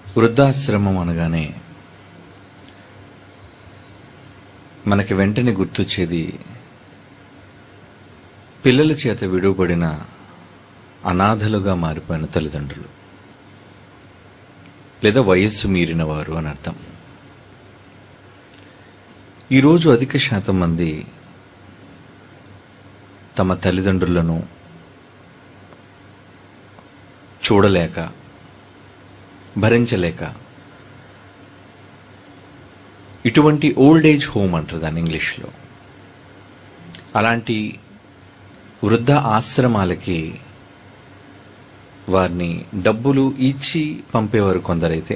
వృద్ధాశ్రమం అనగానే మనకి వెంటనే గుర్తొచ్చేది పిల్లల చేత విడువబడిన అనాథలుగా మారిపోయిన తల్లిదండ్రులు లేదా వయస్సు మీరిన వారు అని అర్థం ఈరోజు అధిక శాతం మంది తమ తల్లిదండ్రులను చూడలేక భరించలేక ఇటువంటి ఓల్డ్ ఏజ్ హోమ్ అంటారు దాన్ని ఇంగ్లీష్లో అలాంటి వృద్ధ ఆశ్రమాలకి వారిని డబ్బులు ఇచ్చి పంపేవారు కొందరైతే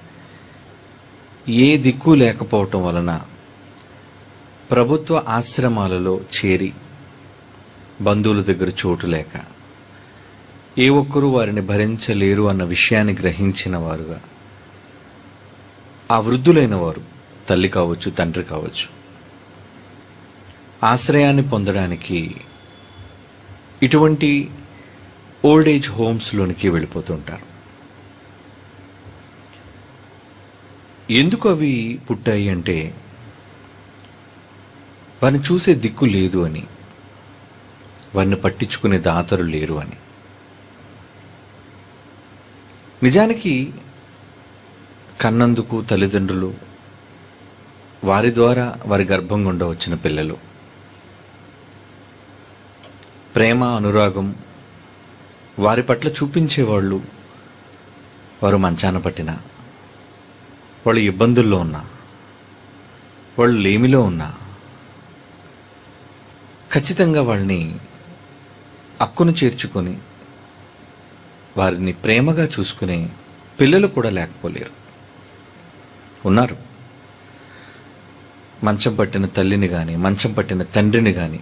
ఏ దిక్కు లేకపోవటం వలన ప్రభుత్వ ఆశ్రమాలలో చేరి బంధువుల దగ్గర చోటు లేక ఏ ఒక్కరూ వారిని భరించలేరు అన్న విషయాన్ని గ్రహించిన వారుగా ఆ వృద్ధులైన వారు తల్లి కావచ్చు తండ్రి కావచ్చు ఆశ్రయాన్ని పొందడానికి ఇటువంటి ఓల్డ్ ఏజ్ హోమ్స్లోనికి వెళ్ళిపోతుంటారు ఎందుకు అవి పుట్టాయి అంటే వారిని చూసే దిక్కు లేదు అని వారిని పట్టించుకునే దాతరు లేరు అని నిజానికి కన్నందుకు తల్లిదండ్రులు వారి ద్వారా వారి గర్భం గుండా వచ్చిన పిల్లలు ప్రేమ అనురాగం వారి పట్ల చూపించేవాళ్ళు వారు మంచాన పట్టిన వాళ్ళు ఇబ్బందుల్లో ఉన్నా వాళ్ళు లేమిలో ఉన్నా ఖచ్చితంగా వాళ్ళని అక్కును చేర్చుకొని వారిని ప్రేమగా చూసుకునే పిల్లలు కూడా లేకపోలేరు ఉన్నారు మంచం పట్టిన తల్లిని కానీ మంచం పట్టిన తండ్రిని కానీ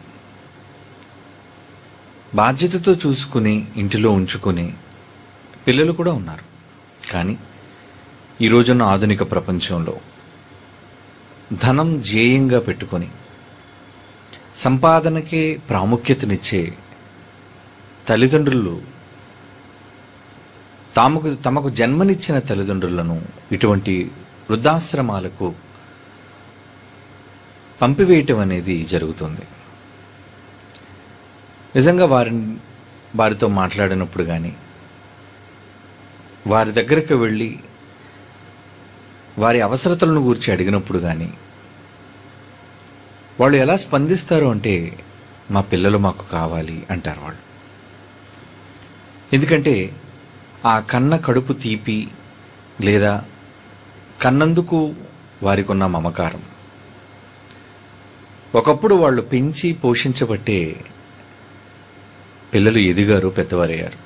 బాధ్యతతో చూసుకుని ఇంటిలో ఉంచుకుని పిల్లలు కూడా ఉన్నారు కానీ ఈ రోజున్న ఆధునిక ప్రపంచంలో ధనం ధ్యేయంగా పెట్టుకొని సంపాదనకే ప్రాముఖ్యతనిచ్చే తల్లిదండ్రులు తామకు తమకు జన్మనిచ్చిన తల్లిదండ్రులను ఇటువంటి వృద్ధాశ్రమాలకు పంపివేయటం అనేది జరుగుతుంది నిజంగా వారిని వారితో మాట్లాడినప్పుడు కానీ వారి దగ్గరకు వెళ్ళి వారి అవసరతలను గురించి అడిగినప్పుడు కానీ వాళ్ళు ఎలా స్పందిస్తారు అంటే మా పిల్లలు మాకు కావాలి అంటారు వాళ్ళు ఎందుకంటే ఆ కన్న కడుపు తీపి లేదా కన్నందుకు వారికి ఉన్న మమకారం ఒకప్పుడు వాళ్ళు పెంచి పోషించబట్టే పిల్లలు ఎదిగారు పెద్దవారయ్యారు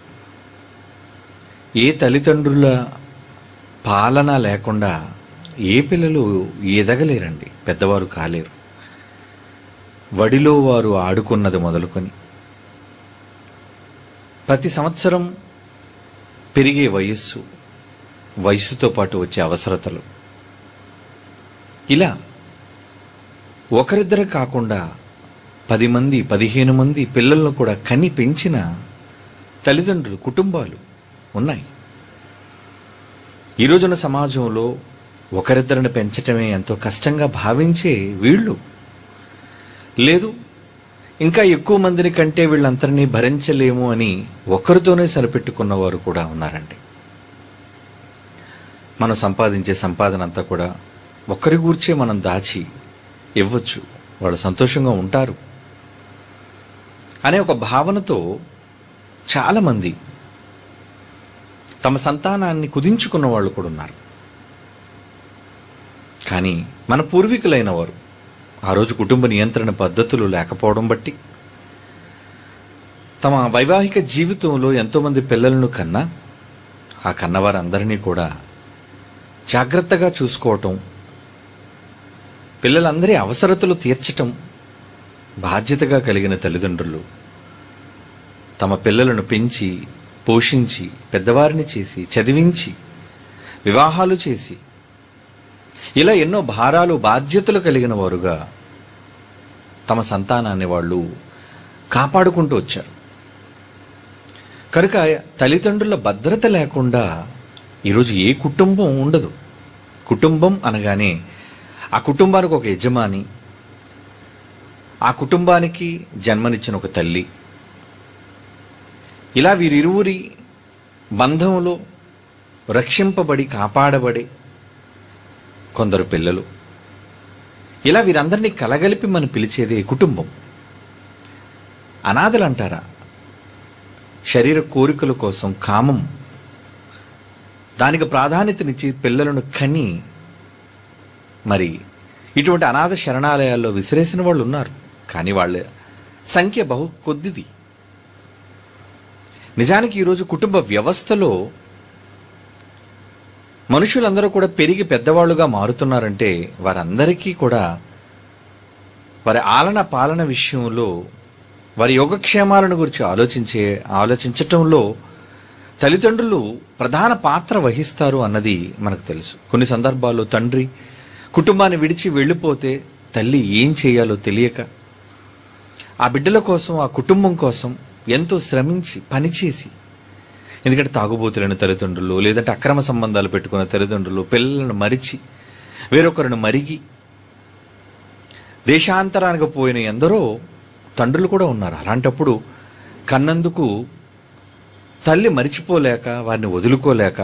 ఏ తల్లిదండ్రుల పాలన లేకుండా ఏ పిల్లలు ఎదగలేరండి పెద్దవారు కాలేరు వడిలో వారు ఆడుకున్నది మొదలుకొని ప్రతి సంవత్సరం పెరిగే వయస్సు వయస్సుతో పాటు వచ్చే అవసరతలు ఇలా ఒకరిద్దరు కాకుండా పది మంది పదిహేను మంది పిల్లలను కూడా కని పెంచిన తల్లిదండ్రులు కుటుంబాలు ఉన్నాయి ఈ రోజున సమాజంలో ఒకరిద్దరిని పెంచటమే ఎంతో కష్టంగా భావించే వీళ్ళు లేదు ఇంకా ఎక్కువ మందిని కంటే వీళ్ళందరినీ భరించలేము అని ఒకరితోనే సరిపెట్టుకున్నవారు కూడా ఉన్నారండి మనం సంపాదించే సంపాదన అంతా కూడా ఒకరి గూర్చే మనం దాచి ఇవ్వచ్చు వాళ్ళు సంతోషంగా ఉంటారు అనే ఒక భావనతో చాలామంది తమ సంతానాన్ని కుదించుకున్న వాళ్ళు కూడా ఉన్నారు కానీ మన పూర్వీకులైన వారు ఆ రోజు కుటుంబ నియంత్రణ పద్ధతులు లేకపోవడం బట్టి తమ వైవాహిక జీవితంలో ఎంతోమంది పిల్లలను కన్నా ఆ కన్నవారందరినీ కూడా జాగ్రత్తగా చూసుకోవటం పిల్లలందరి అవసరతలు తీర్చటం బాధ్యతగా కలిగిన తల్లిదండ్రులు తమ పిల్లలను పెంచి పోషించి పెద్దవారిని చేసి చదివించి వివాహాలు చేసి ఇలా ఎన్నో భారాలు బాధ్యతలు కలిగిన వారుగా తమ సంతానాన్ని వాళ్ళు కాపాడుకుంటూ వచ్చారు కనుక తల్లిదండ్రుల భద్రత లేకుండా ఈరోజు ఏ కుటుంబం ఉండదు కుటుంబం అనగానే ఆ కుటుంబానికి ఒక యజమాని ఆ కుటుంబానికి జన్మనిచ్చిన ఒక తల్లి ఇలా వీరిరువురి బంధంలో రక్షింపబడి కాపాడబడి కొందరు పిల్లలు ఇలా వీరందరినీ కలగలిపి మనం పిలిచేదే కుటుంబం అనాథలు అంటారా శరీర కోరికల కోసం కామం దానికి ప్రాధాన్యతనిచ్చి పిల్లలను కని మరి ఇటువంటి అనాథ శరణాలయాల్లో విసిరేసిన వాళ్ళు ఉన్నారు కానీ వాళ్ళ సంఖ్య బహు కొద్దిది నిజానికి ఈరోజు కుటుంబ వ్యవస్థలో మనుషులందరూ కూడా పెరిగి పెద్దవాళ్ళుగా మారుతున్నారంటే వారందరికీ కూడా వారి ఆలన పాలన విషయంలో వారి యోగక్షేమాలను గురించి ఆలోచించే ఆలోచించటంలో తల్లిదండ్రులు ప్రధాన పాత్ర వహిస్తారు అన్నది మనకు తెలుసు కొన్ని సందర్భాల్లో తండ్రి కుటుంబాన్ని విడిచి వెళ్ళిపోతే తల్లి ఏం చేయాలో తెలియక ఆ బిడ్డల కోసం ఆ కుటుంబం కోసం ఎంతో శ్రమించి పనిచేసి ఎందుకంటే తాగుబోతులైన తల్లిదండ్రులు లేదంటే అక్రమ సంబంధాలు పెట్టుకున్న తల్లిదండ్రులు పిల్లలను మరిచి వేరొకరిని మరిగి దేశాంతరానికి పోయిన ఎందరో తండ్రులు కూడా ఉన్నారు అలాంటప్పుడు కన్నందుకు తల్లి మరిచిపోలేక వారిని వదులుకోలేక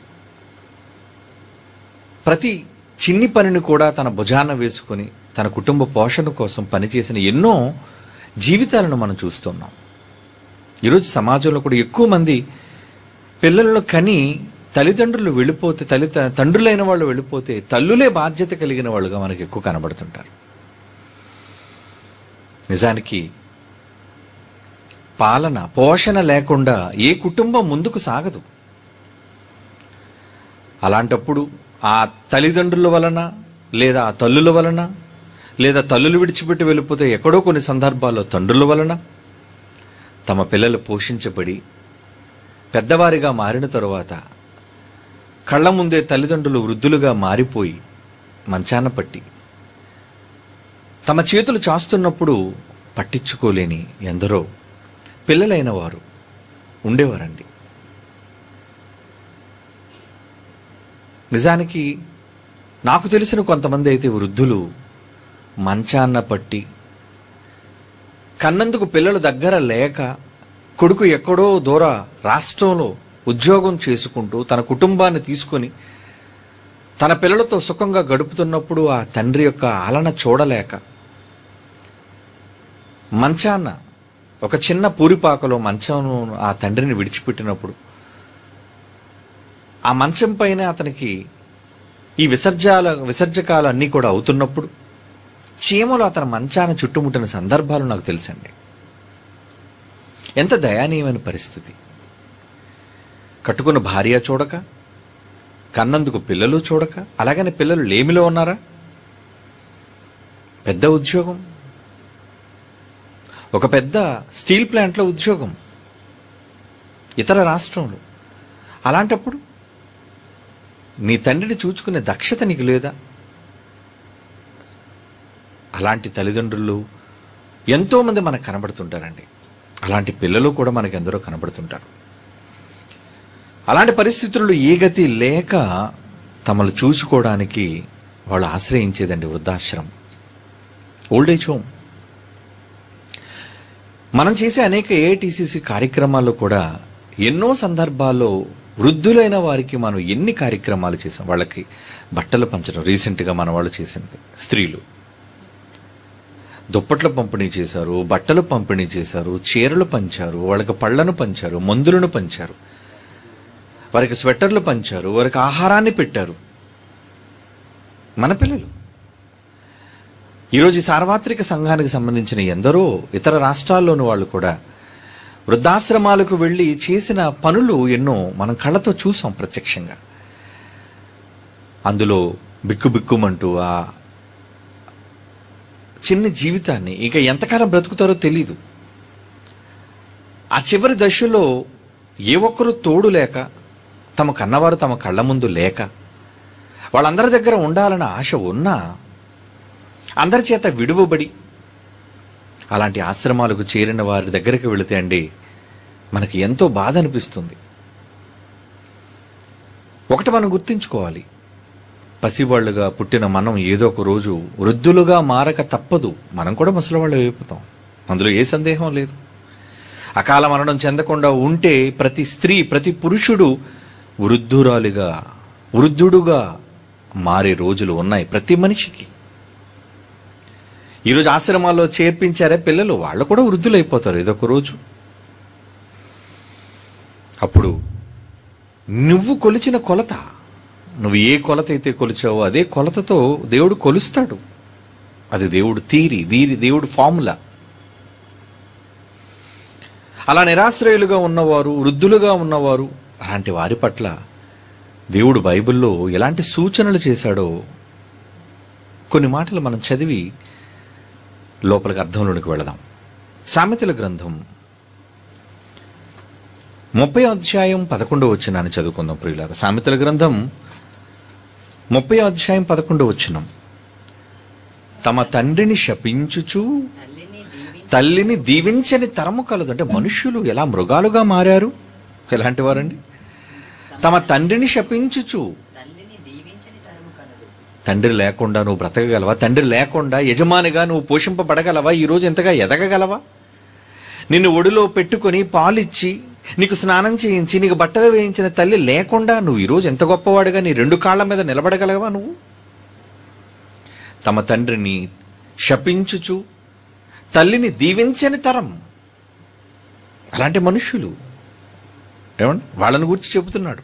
ప్రతి చిన్ని పనిని కూడా తన భుజాన వేసుకొని తన కుటుంబ పోషణ కోసం పనిచేసిన ఎన్నో జీవితాలను మనం చూస్తున్నాం ఈరోజు సమాజంలో కూడా ఎక్కువ మంది పిల్లలను కని తల్లిదండ్రులు వెళ్ళిపోతే తల్లి తండ్రులైన వాళ్ళు వెళ్ళిపోతే తల్లులే బాధ్యత కలిగిన వాళ్ళుగా మనకు ఎక్కువ కనబడుతుంటారు నిజానికి పాలన పోషణ లేకుండా ఏ కుటుంబం ముందుకు సాగదు అలాంటప్పుడు ఆ తల్లిదండ్రుల వలన లేదా ఆ తల్లుల వలన లేదా తల్లులు విడిచిపెట్టి వెళ్ళిపోతే ఎక్కడో కొన్ని సందర్భాల్లో తండ్రుల వలన తమ పిల్లలు పోషించబడి పెద్దవారిగా మారిన తరువాత కళ్ళ ముందే తల్లిదండ్రులు వృద్ధులుగా మారిపోయి మంచాన పట్టి తమ చేతులు చాస్తున్నప్పుడు పట్టించుకోలేని ఎందరో పిల్లలైన వారు ఉండేవారండి నిజానికి నాకు తెలిసిన కొంతమంది అయితే వృద్ధులు మంచాన్న పట్టి కన్నందుకు పిల్లలు దగ్గర లేక కొడుకు ఎక్కడో దూర రాష్ట్రంలో ఉద్యోగం చేసుకుంటూ తన కుటుంబాన్ని తీసుకొని తన పిల్లలతో సుఖంగా గడుపుతున్నప్పుడు ఆ తండ్రి యొక్క ఆలన చూడలేక మంచాన్న ఒక చిన్న పూరిపాకలో మంచం ఆ తండ్రిని విడిచిపెట్టినప్పుడు ఆ మంచం పైన అతనికి ఈ విసర్జాల విసర్జకాలు అన్నీ కూడా అవుతున్నప్పుడు చీమలు అతని మంచాన చుట్టుముట్టిన సందర్భాలు నాకు తెలుసండి ఎంత దయానీయమైన పరిస్థితి కట్టుకున్న భార్య చూడక కన్నందుకు పిల్లలు చూడక అలాగని పిల్లలు లేమిలో ఉన్నారా పెద్ద ఉద్యోగం ఒక పెద్ద స్టీల్ ప్లాంట్లో ఉద్యోగం ఇతర రాష్ట్రంలో అలాంటప్పుడు నీ తండ్రిని చూచుకునే దక్షత నీకు లేదా అలాంటి తల్లిదండ్రులు ఎంతోమంది మనకు కనబడుతుంటారండి అలాంటి పిల్లలు కూడా మనకు ఎందరో కనబడుతుంటారు అలాంటి పరిస్థితుల్లో ఏ గతి లేక తమను చూసుకోవడానికి వాళ్ళు ఆశ్రయించేదండి వృద్ధాశ్రమం ఓల్డ్ ఏజ్ హోమ్ మనం చేసే అనేక ఏఐటీసీసీ కార్యక్రమాల్లో కూడా ఎన్నో సందర్భాల్లో వృద్ధులైన వారికి మనం ఎన్ని కార్యక్రమాలు చేసాం వాళ్ళకి బట్టలు పంచడం రీసెంట్గా మన వాళ్ళు చేసింది స్త్రీలు దుప్పట్ల పంపిణీ చేశారు బట్టలు పంపిణీ చేశారు చీరలు పంచారు వాళ్ళకి పళ్ళను పంచారు మందులను పంచారు వారికి స్వెటర్లు పంచారు వారికి ఆహారాన్ని పెట్టారు మన పిల్లలు ఈరోజు ఈ సార్వత్రిక సంఘానికి సంబంధించిన ఎందరో ఇతర రాష్ట్రాల్లోని వాళ్ళు కూడా వృద్ధాశ్రమాలకు వెళ్ళి చేసిన పనులు ఎన్నో మనం కళ్ళతో చూసాం ప్రత్యక్షంగా అందులో బిక్కుబిక్కుమంటూ ఆ చిన్న జీవితాన్ని ఇక ఎంతకాలం బ్రతుకుతారో తెలీదు ఆ చివరి దశలో ఏ ఒక్కరు తోడు లేక తమ కన్నవారు తమ కళ్ళ ముందు లేక వాళ్ళందరి దగ్గర ఉండాలన్న ఆశ ఉన్నా అందరి చేత విడువబడి అలాంటి ఆశ్రమాలకు చేరిన వారి దగ్గరికి వెళితే అండి మనకి ఎంతో బాధ అనిపిస్తుంది ఒకటి మనం గుర్తించుకోవాలి పసివాళ్ళుగా పుట్టిన మనం ఏదో ఒక రోజు వృద్ధులుగా మారక తప్పదు మనం కూడా ముసలివాళ్ళు అయిపోతాం అందులో ఏ సందేహం లేదు అకాల మరణం చెందకుండా ఉంటే ప్రతి స్త్రీ ప్రతి పురుషుడు వృద్ధురాలిగా వృద్ధుడుగా మారే రోజులు ఉన్నాయి ప్రతి మనిషికి ఈరోజు ఆశ్రమాల్లో చేర్పించారే పిల్లలు వాళ్ళు కూడా వృద్ధులైపోతారు ఇదొక రోజు అప్పుడు నువ్వు కొలిచిన కొలత నువ్వు ఏ కొలత అయితే కొలిచావో అదే కొలతతో దేవుడు కొలుస్తాడు అది దేవుడు తీరి దీరి దేవుడు ఫార్ములా అలా నిరాశ్రయులుగా ఉన్నవారు వృద్ధులుగా ఉన్నవారు అలాంటి వారి పట్ల దేవుడు బైబిల్లో ఎలాంటి సూచనలు చేశాడో కొన్ని మాటలు మనం చదివి లోపలికి అర్థంలోనికి వెళదాం సామెతల గ్రంథం ముప్పై అధ్యాయం పదకొండో వచ్చినాన్ని చదువుకుందాం ప్రియులారా సామెతల గ్రంథం ముప్పై అధ్యాయం పదకొండో వచ్చినం తమ తండ్రిని శపించుచు తల్లిని దీవించి తల్లిని దీవించని తరము కలదు అంటే మనుష్యులు ఎలా మృగాలుగా మారారు ఎలాంటి వారండి తమ తండ్రిని శపించుచు తల్లిని దీవించని తరము కలదు తండ్రి లేకుండా నువ్వు బ్రతకగలవా తండ్రి లేకుండా యజమానిగా నువ్వు పోషింపబడగలవా ఈరోజు ఎంతగా ఎదగగలవా నిన్ను ఒడిలో పెట్టుకొని పాలిచ్చి నీకు స్నానం చేయించి నీకు బట్టలు వేయించిన తల్లి లేకుండా నువ్వు ఈరోజు ఎంత గొప్పవాడుగా నీ రెండు కాళ్ళ మీద నిలబడగలవా నువ్వు తమ తండ్రిని శపించుచు తల్లిని దీవించని తరం అలాంటి మనుష్యులు ఏమండి వాళ్ళని గురించి చెబుతున్నాడు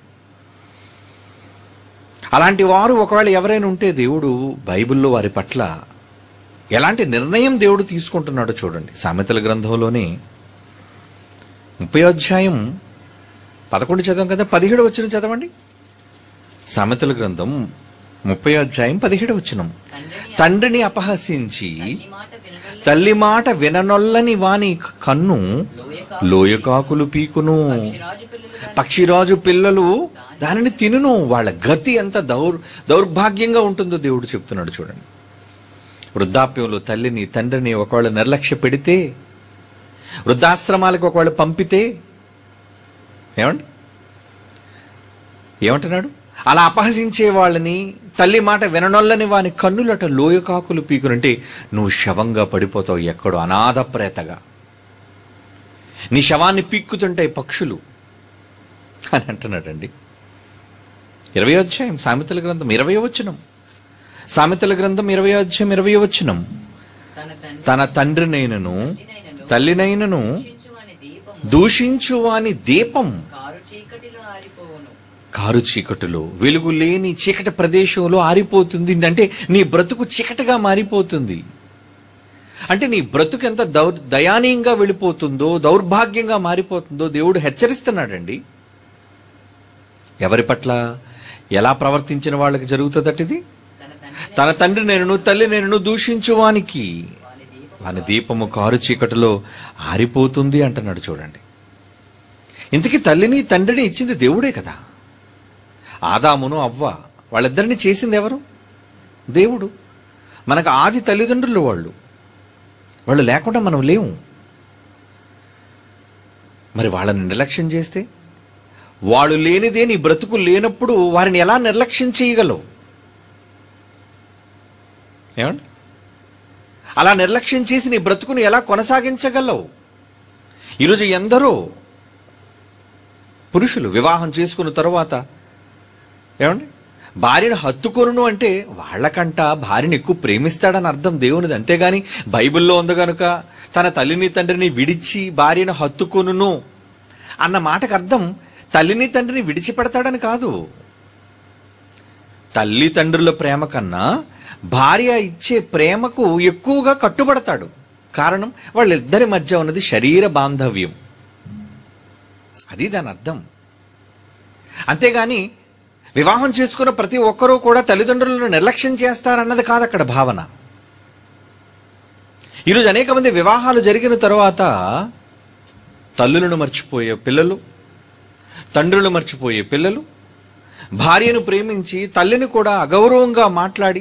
అలాంటి వారు ఒకవేళ ఎవరైనా ఉంటే దేవుడు బైబిల్లో వారి పట్ల ఎలాంటి నిర్ణయం దేవుడు తీసుకుంటున్నాడో చూడండి సామెతల గ్రంథంలోనే ముప్పై అధ్యాయం పదకొండు చదవం కదా పదిహేడు వచ్చిన చదవండి సామెతల గ్రంథం ముప్పై అధ్యాయం పదిహేడు వచ్చినం తండ్రిని తండ్రిని అపహసించి తల్లి మాట వినగల తల్లి మాట విననొల్లని వాని కన్ను లోయక లోయకాకులు పీకును పక్షిరాజు పిల్లలు దాని పక్షిరాజు పిల్లలు దానిని తినును వాళ్ళ గతి ఎంత దౌర్ దౌర్భాగ్యంగా ఉంటుందో దేవుడు చెప్తున్నాడు చూడండి వృద్ధాప్యంలో తల్లిని తండ్రిని ఒకవేళ నిర్లక్ష్య పెడితే వృద్ధాశ్రమాలకు ఒకవేళ పంపితే ఏమండి ఏమంటున్నాడు అలా అపహసించే వాళ్ళని తల్లి మాట విననొల్లని వాని కన్నులట లోయకాకులు పీకునంటే నువ్వు శవంగా పడిపోతావు ఎక్కడో అనాథ ప్రేతగా నీ శవాన్ని పీక్కుతుంటాయి పక్షులు అని అంటున్నాడండి ఇరవై అధ్యాయం సామెతల గ్రంథం ఇరవై వచనం సామెతల గ్రంథం ఇరవై అధ్యాయం ఇరవై వచనం తన తండ్రి తన తండ్రినైనను తల్లినైనను తల్లినైనను దూషించువాని దీపము దూషించువాని దీపం కారు చీకటిలో ఆరిపోవును కారు చీకటిలో వెలుగు లేని చీకటి ప్రదేశంలో ఆరిపోతుంది అంటే నీ బ్రతుకు చీకటిగా మారిపోతుంది అంటే నీ బ్రతుకు ఎంత దౌర్ దయానీయంగా వెళ్ళిపోతుందో దౌర్భాగ్యంగా మారిపోతుందో దేవుడు హెచ్చరిస్తున్నాడండి ఎవరి పట్ల ఎలా ప్రవర్తించిన వాళ్ళకి జరుగుతుందట ఇది తన తండ్రి తన తండ్రి నేను తల్లి నేను దూషించువానికి వాని దీపం వాని దీపము కారు చీకటిలో ఆరిపోతుంది అంటున్నాడు చూడండి ఇంతకీ తల్లిని తండ్రిని ఇచ్చింది దేవుడే కదా ఆదామును అవ్వ వాళ్ళిద్దరిని చేసింది ఎవరు దేవుడు మనకు ఆది తల్లిదండ్రులు వాళ్ళు వాళ్ళు లేకుండా మనం లేవు మరి వాళ్ళని నిర్లక్ష్యం చేస్తే వాళ్ళు లేనిదే నీ బ్రతుకు లేనప్పుడు వారిని ఎలా నిర్లక్ష్యం చేయగలవు ఏమండి అలా నిర్లక్ష్యం చేసి నీ బ్రతుకును ఎలా కొనసాగించగలవు ఈరోజు ఎందరో పురుషులు వివాహం చేసుకున్న తరువాత ఏమండి భార్యను హత్తుకొనును అంటే వాళ్ళకంట భార్యను ఎక్కువ ప్రేమిస్తాడని అర్థం దేవునిది అంతేగాని బైబిల్లో ఉంది కనుక తన తల్లిని తండ్రిని విడిచి భార్యను హత్తుకొనును అన్న మాటకు అర్థం తల్లిని తండ్రిని విడిచిపెడతాడని కాదు తల్లి తండ్రుల ప్రేమ కన్నా భార్య ఇచ్చే ప్రేమకు ఎక్కువగా కట్టుబడతాడు కారణం వాళ్ళిద్దరి మధ్య ఉన్నది శరీర బాంధవ్యం అది దాని అర్థం అంతేగాని వివాహం చేసుకున్న ప్రతి ఒక్కరూ కూడా తల్లిదండ్రులను నిర్లక్ష్యం చేస్తారన్నది కాదు అక్కడ భావన ఈరోజు అనేక మంది వివాహాలు జరిగిన తర్వాత తల్లులను మర్చిపోయే పిల్లలు తండ్రులను మర్చిపోయే పిల్లలు భార్యను ప్రేమించి తల్లిని కూడా అగౌరవంగా మాట్లాడి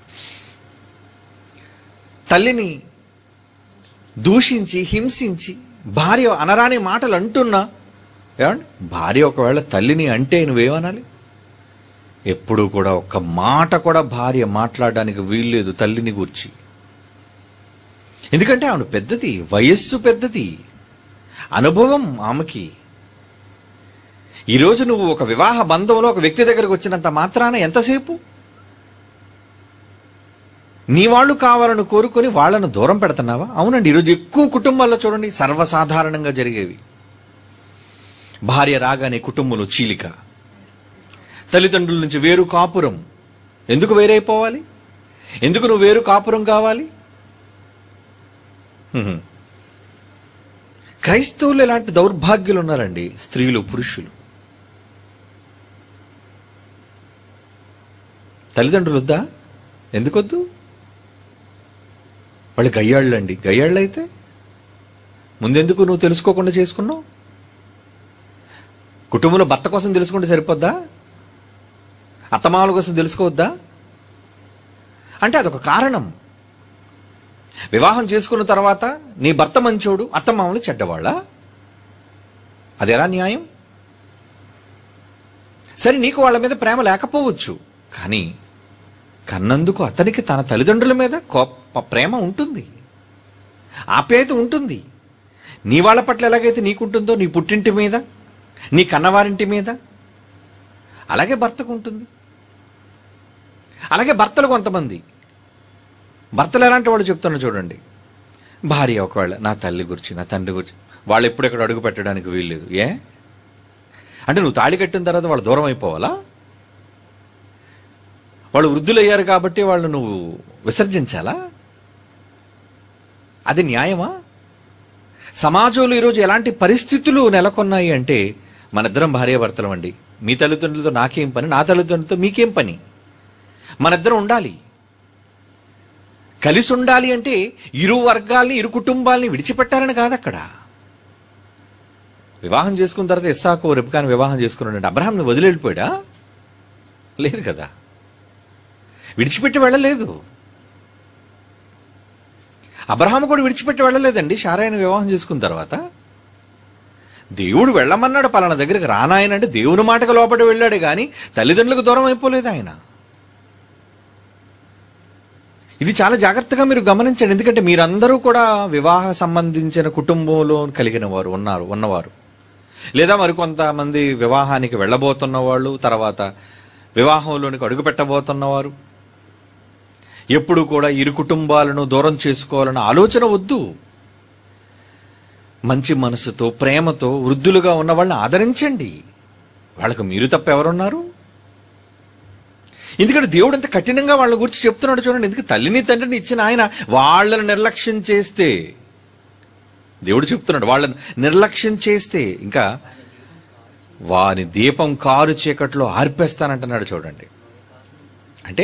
తల్లిని దూషించి హింసించి భార్య అనరాని మాటలు అంటున్నా ఏమండి భార్య ఒకవేళ తల్లిని అంటే నువ్వేమనాలి ఎప్పుడూ కూడా ఒక్క మాట కూడా భార్య మాట్లాడడానికి వీల్లేదు తల్లిని గూర్చి ఎందుకంటే ఆమె పెద్దది వయస్సు పెద్దది అనుభవం ఆమెకి ఈరోజు నువ్వు ఒక వివాహ బంధంలో ఒక వ్యక్తి దగ్గరకు వచ్చినంత మాత్రాన ఎంతసేపు నీ వాళ్ళు కావాలని కోరుకొని వాళ్ళను దూరం పెడుతున్నావా అవునండి ఈరోజు ఎక్కువ కుటుంబాల్లో చూడండి సర్వసాధారణంగా జరిగేవి భార్య రాగానే కుటుంబంలో చీలిక తల్లిదండ్రుల నుంచి వేరు కాపురం ఎందుకు వేరైపోవాలి ఎందుకు నువ్వు వేరు కాపురం కావాలి హ్మ్. క్రైస్తవులు ఎలాంటి దౌర్భాగ్యులు ఉన్నారండి స్త్రీలు పురుషులు తల్లిదండ్రులు వద్దా ఎందుకొద్దు వాళ్ళు గయ్యాళ్ళండి గయ్యాళ్ళు అయితే ముందెందుకు నువ్వు తెలుసుకోకుండా చేసుకున్నావు కుటుంబంలో భర్త కోసం తెలుసుకుంటే సరిపోద్దా అత్తమామల కోసం తెలుసుకోవద్దా అంటే అదొక కారణం వివాహం చేసుకున్న తర్వాత నీ భర్త మంచోడు అత్తమామలు చెడ్డవాళ్ళ అది ఎలా న్యాయం సరే నీకు వాళ్ళ మీద ప్రేమ లేకపోవచ్చు కానీ కన్నందుకు అతనికి తన తల్లిదండ్రుల మీద గొప్ప ప్రేమ ఉంటుంది ఆప్యాయత ఉంటుంది నీ వాళ్ళ పట్ల ఎలాగైతే నీకుంటుందో నీ పుట్టింటి మీద నీ కన్నవారింటి మీద అలాగే భర్తకు ఉంటుంది అలాగే భర్తలు కొంతమంది భర్తలు ఎలాంటి వాళ్ళు చెప్తున్నా చూడండి భార్య ఒకవేళ నా తల్లి గురించి నా తండ్రి గురించి వాళ్ళు ఎప్పుడు ఎక్కడ అడుగు పెట్టడానికి వీల్లేదు ఏ అంటే నువ్వు తాళి కట్టిన తర్వాత వాళ్ళు దూరం అయిపోవాలా వాళ్ళు వృద్ధులయ్యారు కాబట్టి వాళ్ళు నువ్వు విసర్జించాలా అది న్యాయమా సమాజంలో ఈరోజు ఎలాంటి పరిస్థితులు నెలకొన్నాయి అంటే మనిద్దరం భార్యాభర్తలం అండి మీ తల్లిదండ్రులతో నాకేం పని నా తల్లిదండ్రులతో మీకేం పని మనిద్దరం ఉండాలి కలిసి ఉండాలి అంటే ఇరు వర్గాల్ని ఇరు కుటుంబాల్ని విడిచిపెట్టాలని కాదు అక్కడ వివాహం చేసుకున్న తర్వాత ఇస్సాకు రెబ్కాని వివాహం చేసుకున్నాడంటే అబ్రహాంని వదిలి వెళ్ళిపోయాడా లేదు కదా విడిచిపెట్టి వెళ్ళలేదు అబ్రహాం కూడా విడిచిపెట్టి వెళ్ళలేదండి షారాయన వివాహం చేసుకున్న తర్వాత దేవుడు వెళ్ళమన్నాడు పలానా దగ్గరికి రానాయనంటే దేవుని మాటకు లోపడి వెళ్ళాడు కానీ తల్లిదండ్రులకు దూరం అయిపోలేదు ఆయన ఇది చాలా జాగ్రత్తగా మీరు గమనించండి ఎందుకంటే మీరందరూ కూడా వివాహ సంబంధించిన కుటుంబంలో కలిగిన వారు ఉన్నారు ఉన్నవారు లేదా మరికొంతమంది వివాహానికి వెళ్ళబోతున్న వాళ్ళు తర్వాత వివాహంలోనికి అడుగు పెట్టబోతున్నవారు ఎప్పుడు కూడా ఇరు కుటుంబాలను దూరం చేసుకోవాలన్న ఆలోచన వద్దు మంచి మనసుతో ప్రేమతో వృద్ధులుగా ఉన్న వాళ్ళని ఆదరించండి వాళ్ళకు మీరు తప్ప ఎవరున్నారు ఎందుకంటే దేవుడు అంత కఠినంగా వాళ్ళ గురించి చెప్తున్నాడు చూడండి ఎందుకు తల్లిని తండ్రిని ఇచ్చిన ఆయన వాళ్ళని నిర్లక్ష్యం చేస్తే దేవుడు చెప్తున్నాడు వాళ్ళని నిర్లక్ష్యం చేస్తే ఇంకా వాని దీపం కారు చీకట్లో ఆర్పేస్తానంటున్నాడు చూడండి అంటే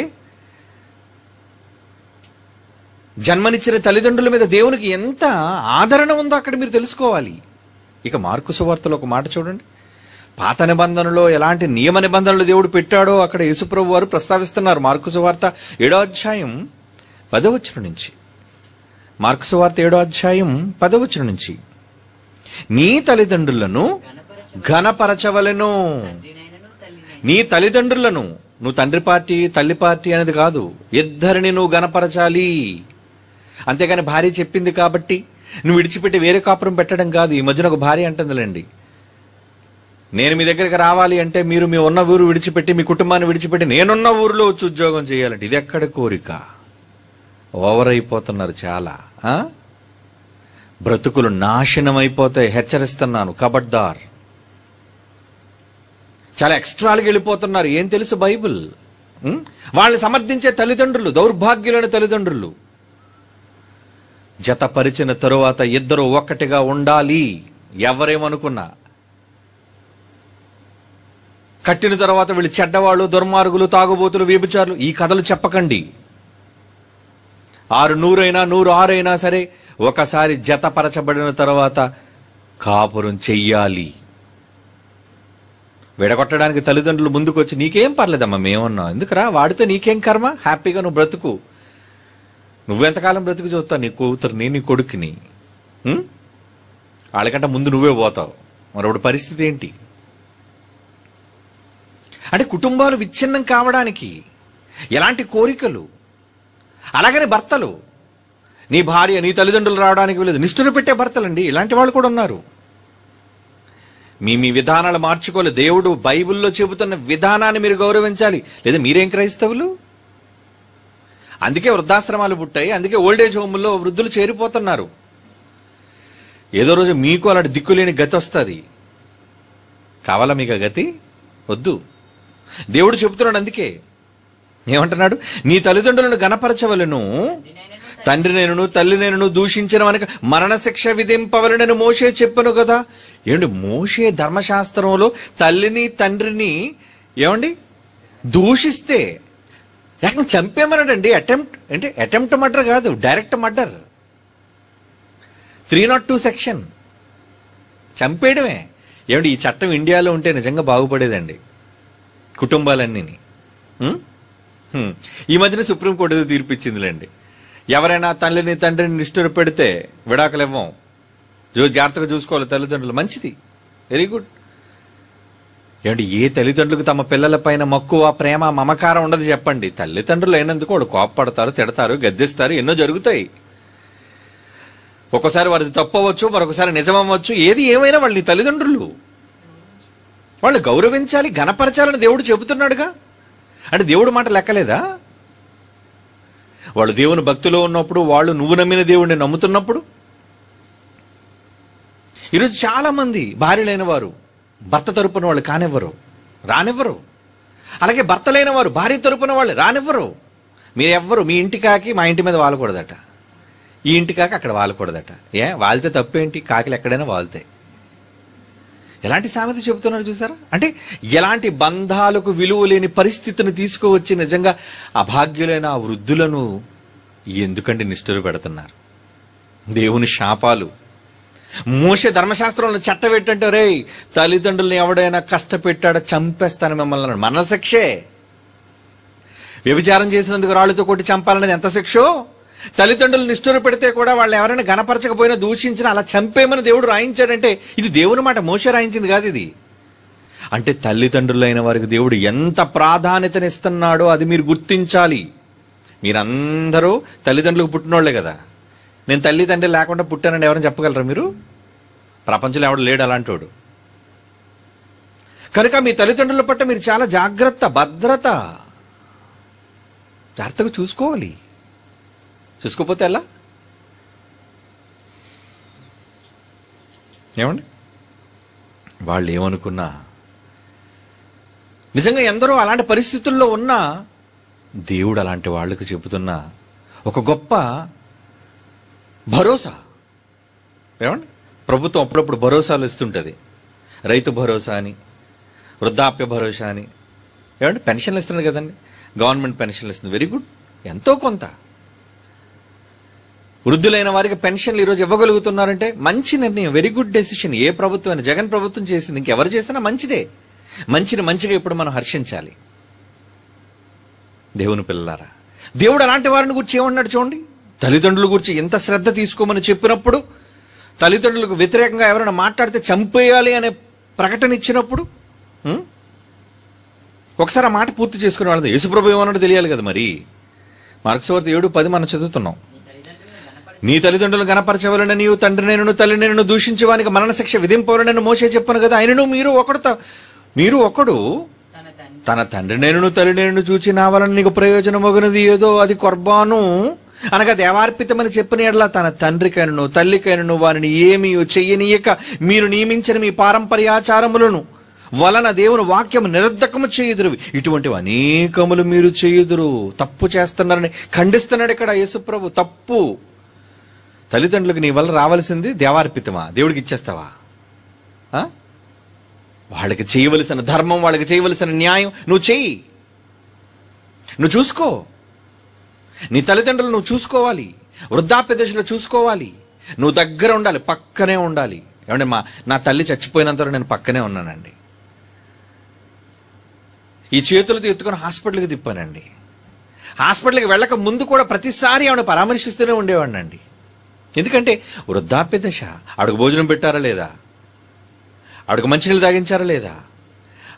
జన్మనిచ్చిన తల్లిదండ్రుల మీద దేవునికి ఎంత ఆదరణ ఉందో అక్కడ మీరు తెలుసుకోవాలి ఇక మార్కు సువార్తలో ఒక మాట చూడండి పాత నిబంధనలో ఎలాంటి నియమ నిబంధనలు దేవుడు పెట్టాడో అక్కడ యేసుప్రభు వారు ప్రస్తావిస్తున్నారు మార్కు సువార్త ఏడో అధ్యాయం పదవచనం నుంచి మార్కు సువార్త ఏడో అధ్యాయం పదవచనం నుంచి నీ తల్లిదండ్రులను ఘనపరచవలెను తండ్రినైనను తల్లినైనను నీ తల్లిదండ్రులను నువ్వు తండ్రి పార్టీ తల్లి పార్టీ అనేది కాదు ఇద్దరిని నువ్వు గనపరచాలి అంతేగాని భార్య చెప్పింది కాబట్టి నువ్వు విడిచిపెట్టి వేరే కాపురం పెట్టడం కాదు ఈ మధ్యన ఒక భార్య అంటుందిలేండి నేను మీ దగ్గరికి రావాలి అంటే మీరు మీ ఉన్న ఊరు విడిచిపెట్టి మీ కుటుంబాన్ని విడిచిపెట్టి నేనున్న ఊరిలో వచ్చి ఉద్యోగం చేయాలంటే ఇది ఎక్కడ కోరిక ఓవర్ అయిపోతున్నారు చాలా ఆ? బ్రతుకులు నాశనం అయిపోతాయి హెచ్చరిస్తున్నాను కబడ్దార్ చాలా ఎక్స్ట్రాలుగా వెళ్ళిపోతున్నారు ఏం తెలుసు బైబిల్ ఉం? వాళ్ళని సమర్థించే తల్లిదండ్రులు దౌర్భాగ్యులైన తల్లిదండ్రులు జతపరిచిన తరువాత ఇద్దరు ఒక్కటిగా ఉండాలి ఎవరేమనుకున్నా కట్టిన తర్వాత వీళ్ళు చెడ్డవాళ్ళు దుర్మార్గులు తాగుబోతులు వ్యభిచారులు ఈ కథలు చెప్పకండి ఆరు నూరైనా నూరు ఆరైనా సరే ఒకసారి జతపరచబడిన తర్వాత కాపురం చెయ్యాలి విడగొట్టడానికి తల్లిదండ్రులు ముందుకు వచ్చి నీకేం పర్లేదమ్మా మేమన్నాం ఎందుకురా వాడితే నీకేం కర్మ హ్యాపీగా నువ్వు బ్రతుకు నువ్వెంతకాలం బ్రతుకు చూస్తావు నీ కూతురుని నీ కొడుకుని ఉం? వాళ్ళకంటే ముందు నువ్వే పోతావు మరొకటి పరిస్థితి ఏంటి అంటే కుటుంబాలు విచ్ఛిన్నం కావడానికి ఎలాంటి కోరికలు అలాగనే భర్తలు నీ భార్య నీ తల్లిదండ్రులు రావడానికి వెళ్ళదు నిష్ఠులు పెట్టే భర్తలండి ఇలాంటి వాళ్ళు కూడా ఉన్నారు మీ మీ విధానాలు మార్చుకోవాలి దేవుడు బైబిల్లో చెబుతున్న విధానాన్ని మీరు గౌరవించాలి లేదా మీరేం క్రైస్తవులు అందుకే వృద్ధాశ్రమాలు పుట్టాయి అందుకే ఓల్డేజ్ హోమ్లో వృద్ధులు చేరిపోతున్నారు ఏదో రోజు మీకు అలాంటి దిక్కులేని గతి వస్తుంది కావాలా మీకు ఆ గతి వద్దు దేవుడు చెబుతున్నాడు అందుకే ఏమంటున్నాడు నీ తల్లిదండ్రులను గణపరచవలను తండ్రి నేనును తల్లి నేనును దూషించిన మనకు మరణశిక్ష విధింపవలనని మోషే చెప్పను కదా ఏమండి మోషే ధర్మశాస్త్రంలో తల్లిని తండ్రిని ఏమండి దూషిస్తే ఏకంగా చంపేమన్నాడండి అటెంప్ట్ అంటే అటెంప్ట్ మర్డర్ కాదు direct murder three not two section చంపేయడమే ఏమండి ఈ చట్టం ఇండియాలో ఉంటే నిజంగా బాగుపడేదండి కుటుంబాలన్నీని ఉం? హ్మ్. ఈ మధ్యన సుప్రీంకోర్టు ఏదో తీర్పు ఇచ్చిందిలేండి ఎవరైనా తల్లిని తండ్రిని నిష్ఠుర పెడితే విడాకులు ఇవ్వం జో జాగ్రత్తగా చూసుకోవాలి తల్లిదండ్రులు మంచిది వెరీ గుడ్ ఏమంటే ఏ తల్లిదండ్రులకు తమ పిల్లల పైన మక్కువ ప్రేమ మమకారం ఉండదు చెప్పండి తల్లిదండ్రులు అయినందుకు వాళ్ళు కోపపడతారు తిడతారు గద్దిస్తారు ఎన్నో జరుగుతాయి ఒక్కోసారి వారిది తప్పవచ్చు మరొకసారి నిజమవ్వచ్చు ఏది ఏమైనా వాళ్ళ నీ తల్లిదండ్రులు వాళ్ళు గౌరవించాలి గణపరచాలని దేవుడు చెబుతున్నాడుగా అంటే దేవుడు మాట లెక్కలేదా వాళ్ళు దేవుని భక్తిలో ఉన్నప్పుడు వాళ్ళు నువ్వు నమ్మిన దేవుడిని నమ్ముతున్నప్పుడు ఈరోజు చాలా మంది భార్యలైన వారు భర్త తరపున వాళ్ళు కానివ్వరు రానివ్వరు అలాగే భర్త లేని వారు భార్య తరపున వాళ్ళు రానివ్వరు మీరు ఎవ్వరు మీ ఇంటి కాకి మా ఇంటి మీద వాలకూడదట ఈ ఇంటి కాకి అక్కడ వాలకూడదట ఏ వాలితే తప్పేంటి కాకిలు ఎక్కడైనా వాళ్తాయి ఎలాంటి సామెత చెబుతున్నారు చూసారా అంటే ఎలాంటి బంధాలకు విలువ లేని పరిస్థితిని తీసుకువచ్చి నిజంగా అభాగ్యులైన ఆ వృద్ధులను ఎందుకంటే నిష్ఠులు పెడుతున్నారు దేవుని శాపాలు మోసే ధర్మశాస్త్రంలో చట్టం ఏంటంటే రే తల్లిదండ్రులను ఎవడైనా కష్టపెట్టాడో చంపేస్తాను మిమ్మల్ని అన్నాడు. మన శిక్షే వ్యభిచారం చేసినందుకు రాళ్ళతో కొట్టి చంపాలనేది ఎంత శిక్షో తల్లిదండ్రులు నిష్ఠూర పెడితే కూడా వాళ్ళు ఎవరైనా గణపరచకపోయినా దూషించినా అలా చంపేమని దేవుడు రాయించాడంటే ఇది దేవుని మాట మోసే రాయించింది కాదు ఇది అంటే తల్లిదండ్రులైన వారికి దేవుడు ఎంత ప్రాధాన్యతనిస్తున్నాడో అది మీరు గుర్తించాలి మీరందరూ తల్లిదండ్రులకు పుట్టినోళ్లే కదా నేను తల్లి తండ్రి లేకుండా పుట్టానని ఎవరైనా చెప్పగలరా మీరు ప్రపంచంలో ఎవడు లేడు అలాంటోడు కనుక మీ తల్లిదండ్రుల పట్ల మీరు చాలా జాగ్రత్త భద్రత జాగ్రత్తగా చూసుకోవాలి చూసుకోపోతే ఎలా ఏమండి వాళ్ళు ఏమనుకున్నా నిజంగా ఎందరో అలాంటి పరిస్థితుల్లో ఉన్నా దేవుడు అలాంటి వాళ్ళకు చెబుతున్న ఒక గొప్ప భరోసా ఏమండి ప్రభుత్వం అప్పుడప్పుడు భరోసాలు ఇస్తుంటుంది రైతు భరోసా అని వృద్ధాప్య భరోసా అని ఏమండి పెన్షన్లు ఇస్తుంది కదండి గవర్నమెంట్ పెన్షన్లు ఇస్తుంది వెరీ గుడ్ ఎంతో కొంత వృద్ధులైన వారికి పెన్షన్లు ఈరోజు ఇవ్వగలుగుతున్నారంటే మంచి నిర్ణయం వెరీ గుడ్ డెసిషన్ ఏ ప్రభుత్వం అయినా జగన్ ప్రభుత్వం చేసింది ఇంకెవరు చేసినా మంచిదే మంచిని మంచిగా ఇప్పుడు మనం హర్షించాలి దేవుని పిల్లలారా దేవుడు అలాంటి వారిని గురించి ఏమన్నాడు చూడండి తల్లిదండ్రుల గురించి ఎంత శ్రద్ధ తీసుకోమని చెప్పినప్పుడు తల్లిదండ్రులకు వ్యతిరేకంగా ఎవరైనా మాట్లాడితే చంపేయాలి అనే ప్రకటన ఇచ్చినప్పుడు ఉం? ఒకసారి ఆ మాట పూర్తి చేసుకునే వాళ్ళది యేసుప్రభు ఏమన్నాడు తెలియాలి కదా మరి మార్క్సవార్త ఏడు పది మనం చదువుతున్నాం నీ తల్లిదండ్రులు గణపరచవలన నీవు తండ్రి నేను తల్లి నేను దూషించేవానికి మరణశిక్ష విధింపవలనని మోసే చెప్పను కదా ఆయనను మీరు ఒకడు త- మీరు ఒకడు తన తండ్రి తన తండ్రి నేను తల్లి నేను చూచి నా వలన నీకు ప్రయోజనమగినది ఏదో అది కొర్బాను అనగా దేవార్పితమని చెప్పిన ఎడల తన తండ్రికైనను తల్లికైనను వారిని ఏమీ చెయ్యనీయక మీరు నియమించిన మీ పారంపర్యాచారములను వలన దేవుని వాక్యము నిరర్ధకము చేయుదురు ఇటువంటివి అనేకములు మీరు చేయుదురు తప్పు చేస్తున్నారని ఖండిస్తున్నాడు ఇక్కడ యేసుప్రభు తప్పు తల్లిదండ్రులకు నీ వల్ల రావాల్సింది దేవార్పితమా దేవుడికి ఇచ్చేస్తావా ఆ? వాళ్ళకి చేయవలసిన ధర్మం వాళ్ళకి చేయవలసిన న్యాయం నువ్వు చెయ్యి నువ్వు చూసుకో నీ తల్లిదండ్రులు నువ్వు చూసుకోవాలి వృద్ధాప్య దశలో చూసుకోవాలి నువ్వు దగ్గర ఉండాలి పక్కనే ఉండాలి ఏమంటే మా నా తల్లి చచ్చిపోయినంత వరకు నేను పక్కనే ఉన్నానండి ఈ చేతులతో ఎత్తుకొని హాస్పిటల్కి తిప్పానండి హాస్పిటల్కి వెళ్ళక ముందు కూడా ప్రతిసారి ఆవిడ పరామర్శిస్తూనే ఉండేవాడినండి ఎందుకంటే వృద్ధాప్య దశ ఆవిడకు భోజనం పెట్టారా లేదా ఆవిడకు మంచినీళ్ళు తాగించారా లేదా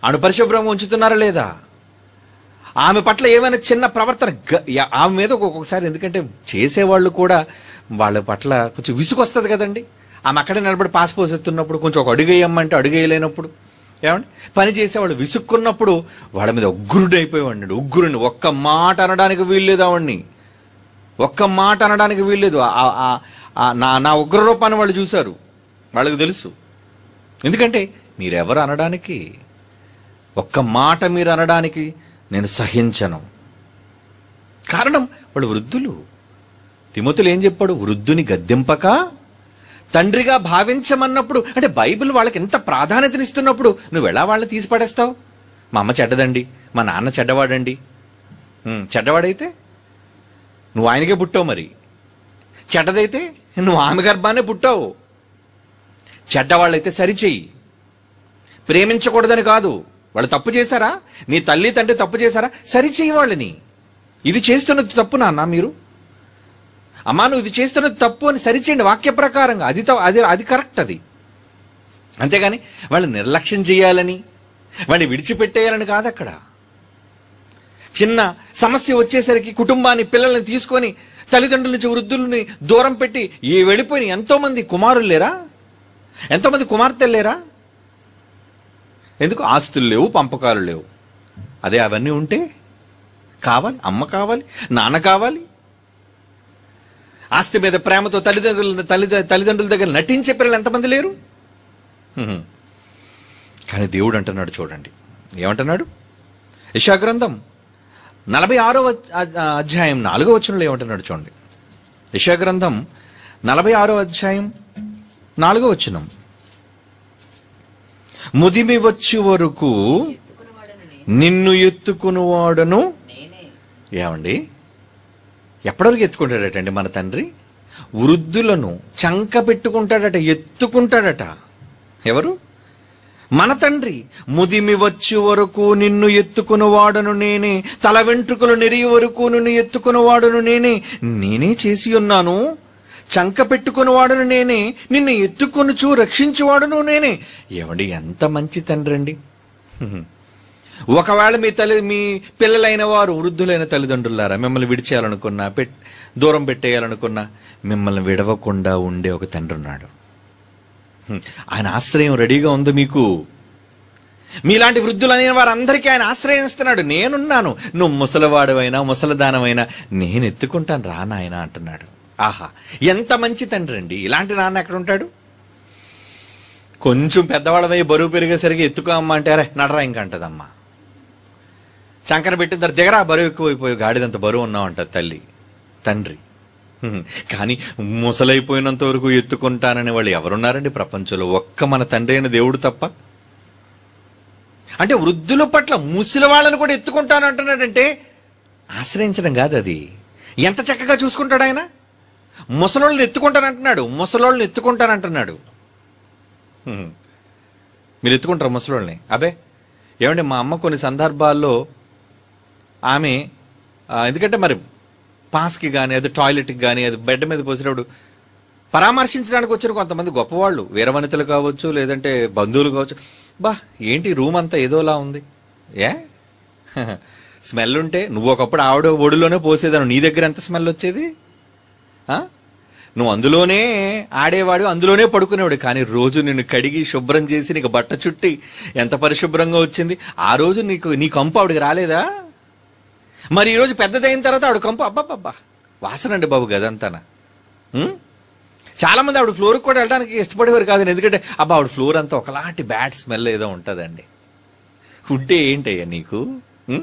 ఆమె పరిశుభ్రంగా ఉంచుతున్నారా లేదా ఆమె పట్ల ఏమైనా చిన్న ప్రవర్తన గ- యా- ఆమె మీద ఒక్కొక్కసారి ఎందుకంటే చేసేవాళ్ళు కూడా వాళ్ళ పట్ల కొంచెం విసుగొస్తుంది కదండి ఆమె అక్కడే నిలబడి పాస్ పోసెత్తున్నప్పుడు కొంచెం ఒక అడుగేయమ్మంటే అడుగేయలేనప్పుడు ఏమండి పని చేసేవాళ్ళు విసుక్కున్నప్పుడు వాళ్ళ మీద ఉగ్రుడు అయిపోయేవాడిని ఉగ్రుని ఒక్క మాట అనడానికి వీల్లేదు ఆవిడ్ని ఒక్క మాట అనడానికి వీల్లేదు ఆ- ఆ- ఆ నా నా ఉగ్ర రూపాన్ని వాళ్ళు చూశారు వాళ్ళకి తెలుసు ఎందుకంటే మీరెవరు అనడానికి ఒక్క మాట మీరు అనడానికి నేను సహించను కారణం వాళ్ళు వృద్ధులు తిమోతులు ఏం చెప్పాడు వృద్ధుని గద్దెంపక తండ్రిగా భావించమన్నప్పుడు అంటే బైబిల్ వాళ్ళకి ఎంత ప్రాధాన్యతనిస్తున్నప్పుడు నువ్వు ఎలా వాళ్ళని తీసి పడేస్తావు మా అమ్మ చెడ్డదండి మా నాన్న చెడ్డవాడండి ఉమ్, చెడ్డవాడైతే నువ్వు ఆయనకే పుట్టావు మరి చెడ్డదైతే నువ్వు ఆమె గర్భానే పుట్టావు చెడ్డవాళ్ళైతే సరిచెయ్యి ప్రేమించకూడదని కాదు వాళ్ళు తప్పు చేశారా నీ తల్లి తండ్రి తప్పు చేశారా సరిచేయి వాళ్ళని ఇది చేస్తున్నది తప్పు నాన్న మీరు అమ్మా నువ్వు ఇది చేస్తున్నది తప్పు అని సరిచేయండి వాక్య ప్రకారంగా అది త- అది అది కరెక్ట్ అది అంతేగాని వాళ్ళు నిర్లక్ష్యం చేయాలని వాడిని విడిచిపెట్టేయాలని కాదు అక్కడ చిన్న సమస్య వచ్చేసరికి కుటుంబాన్ని పిల్లల్ని తీసుకొని తల్లిదండ్రుల నుంచి వృద్ధుల్ని దూరం పెట్టి ఈ వెళ్ళిపోయిన ఎంతోమంది కుమారులు లేరా ఎంతోమంది కుమార్తెలు లేరా ఎందుకు ఆస్తులు లేవు పంపకాలు లేవు అదే అవన్నీ ఉంటే కావాలి అమ్మ కావాలి నాన్న కావాలి ఆస్తి మీద ప్రేమతో తల్లిదండ్రుల తల్లి తల్లిదండ్రుల దగ్గర నటించే పిల్లలు ఎంతమంది లేరు హ్మ్. కానీ దేవుడు అంటున్నాడు చూడండి ఏమంటున్నాడు యశా గ్రంథం నలభై ఆరో అధ్యాయం నాలుగో వచనంలో ఏమంటున్నాడు చూడండి యశా గ్రంథం నలభై ఆరో అధ్యాయం నాలుగో వచనం ముదిమి వచ్చి వరకు ఎత్తుకున్నవాడను నేను నిన్ను ఎత్తుకునివాడను నేనే ఏమండి ఎప్పటివరకు ఎత్తుకుంటాడటండి మన తండ్రి వృద్ధులను చంక పెట్టుకుంటాడట ఎత్తుకుంటాడట ఎవరు మన తండ్రి ముదిమి వచ్చి వరకు నిన్ను ఎత్తుకునివాడను నేనే తల వెంట్రుకలు నెరిగి వరకు నిన్ను ఎత్తుకునివాడను నేనే నేనే చేసి ఉన్నాను చంక పెట్టుకునివాడను నేనే నిన్ను ఎత్తుకొనుచు రక్షించువాడును నేనే ఏమండి ఎంత మంచి తండ్రి అండి ఒకవేళ మీ తల్లి మీ పిల్లలైన వారు వృద్ధులైన తల్లిదండ్రులారా మిమ్మల్ని విడిచేయాలనుకున్నా పెట్ దూరం పెట్టేయాలనుకున్నా మిమ్మల్ని విడవకుండా ఉండే ఒక తండ్రి ఉన్నాడు హ్మ్. ఆయన ఆశ్రయం రెడీగా ఉంది మీకు మీలాంటి వృద్ధులైన వారందరికీ ఆయన ఆశ్రయం ఇస్తున్నాడు నేనున్నాను నువ్వు ముసలివాడవైనా ముసలిదానమైనా నేను ఎత్తుకుంటాను రా నాయన అంటున్నాడు ఆహా ఎంత మంచి తండ్రి అండి ఇలాంటి నాన్న ఎక్కడ ఉంటాడు కొంచెం పెద్దవాళ్ళమై బరువు పెరిగేసరికి ఎత్తుకో అమ్మ అంటే అరే నడరా ఇంక అంటదమ్మా చంకర పెట్టిన తర్వాత దిగరా బరువు ఎక్కువైపోయి గాడిదంత బరువు ఉన్నావు అంటది తల్లి తండ్రి హ్మ్. కానీ ముసలైపోయినంత వరకు ఎత్తుకుంటానని వాళ్ళు ఎవరున్నారండి ప్రపంచంలో ఒక్క మన తండ్రి అయిన దేవుడు తప్ప అంటే వృద్ధుల పట్ల ముసలి వాళ్ళని కూడా ఎత్తుకుంటాను అంటున్నాడంటే ఆశ్రయించడం కాదు అది ఎంత చక్కగా చూసుకుంటాడు ఆయన ముసలోళ్ళని ఎత్తుకుంటానంటున్నాడు ముసలోళ్ళని ఎత్తుకుంటానంటున్నాడు హ్మ్. మీరు ఎత్తుకుంటారు ముసలోళ్ళని అబే ఏమండి మా అమ్మ కొన్ని సందర్భాల్లో ఆమె ఆ, ఎందుకంటే మరి పాస్కి కానీ అది టాయిలెట్కి కానీ అది బెడ్ మీద పోసినప్పుడు పరామర్శించడానికి వచ్చిన కొంతమంది గొప్పవాళ్ళు వీరవనితలు కావచ్చు లేదంటే బంధువులు కావచ్చు బా ఏంటి రూమ్ అంతా ఏదోలా ఉంది ఏ స్మెల్ ఉంటే నువ్వు ఒకప్పుడు ఆవిడ ఒడిలోనే పోసేదాను నీ దగ్గర ఎంత స్మెల్ వచ్చేది ఆ? నువ్వు అందులోనే ఆడేవాడు అందులోనే పడుకునేవాడు కానీ రోజు నిన్ను కడిగి శుభ్రం చేసి నీకు బట్ట చుట్టి ఎంత పరిశుభ్రంగా వచ్చింది ఆ రోజు నీకు నీ కంపు ఆవిడకి రాలేదా మరి ఈరోజు పెద్దదైన తర్వాత ఆవిడ కంపు అబ్బాబ్బా వాసన అండి బాబు గదంతాన ఉం? చాలా మంది ఆవిడ ఫ్లోర్కి కూడా వెళ్ళడానికి ఇష్టపడేవారు కాదండి ఎందుకంటే అబ్బా ఆవిడ ఫ్లోర్ అంతా ఒకలాంటి బ్యాడ్ స్మెల్ ఏదో ఉంటుందండి ఉంటే ఏంటయ్యా నీకు ఉం?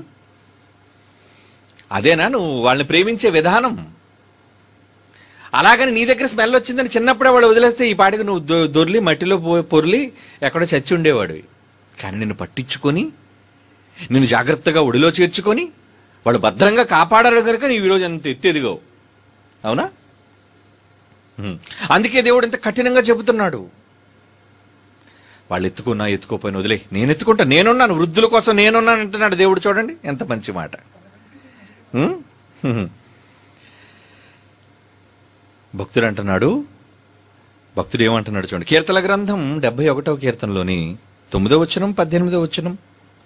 అదేనా నువ్వు వాళ్ళని ప్రేమించే విధానం అలాగని నీ దగ్గర స్మెల్ వచ్చిందని చిన్నప్పుడే వాళ్ళు వదిలేస్తే ఈ పాటికి నువ్వు దొ- దొర్లి మట్టిలో పో- పొర్లి ఎక్కడో చచ్చి ఉండేవాడివి కానీ నిన్ను పట్టించుకొని నిన్ను జాగ్రత్తగా ఒడిలో చేర్చుకొని వాళ్ళు భద్రంగా కాపాడారు కనుక నీవు ఈరోజు అంత ఎత్తెదిగో అవునా హ్మ్. అందుకే దేవుడు ఇంత కఠినంగా చెబుతున్నాడు వాళ్ళు ఎత్తుకున్నా ఎత్తుకోపోయిన వదిలే నేను ఎత్తుకుంటా నేనున్నాను వృద్ధుల కోసం నేనున్నాను అంటున్నాడు దేవుడు చూడండి ఎంత మంచి మాట హ్మ్? హ్మ్. భక్తుడు అంటున్నాడు భక్తుడు ఏమంటున్నాడు చూడండి కీర్తన గ్రంథం డెబ్బై ఒకటవ కీర్తనలోని తొమ్మిదో వచనం పద్దెనిమిదో వచనం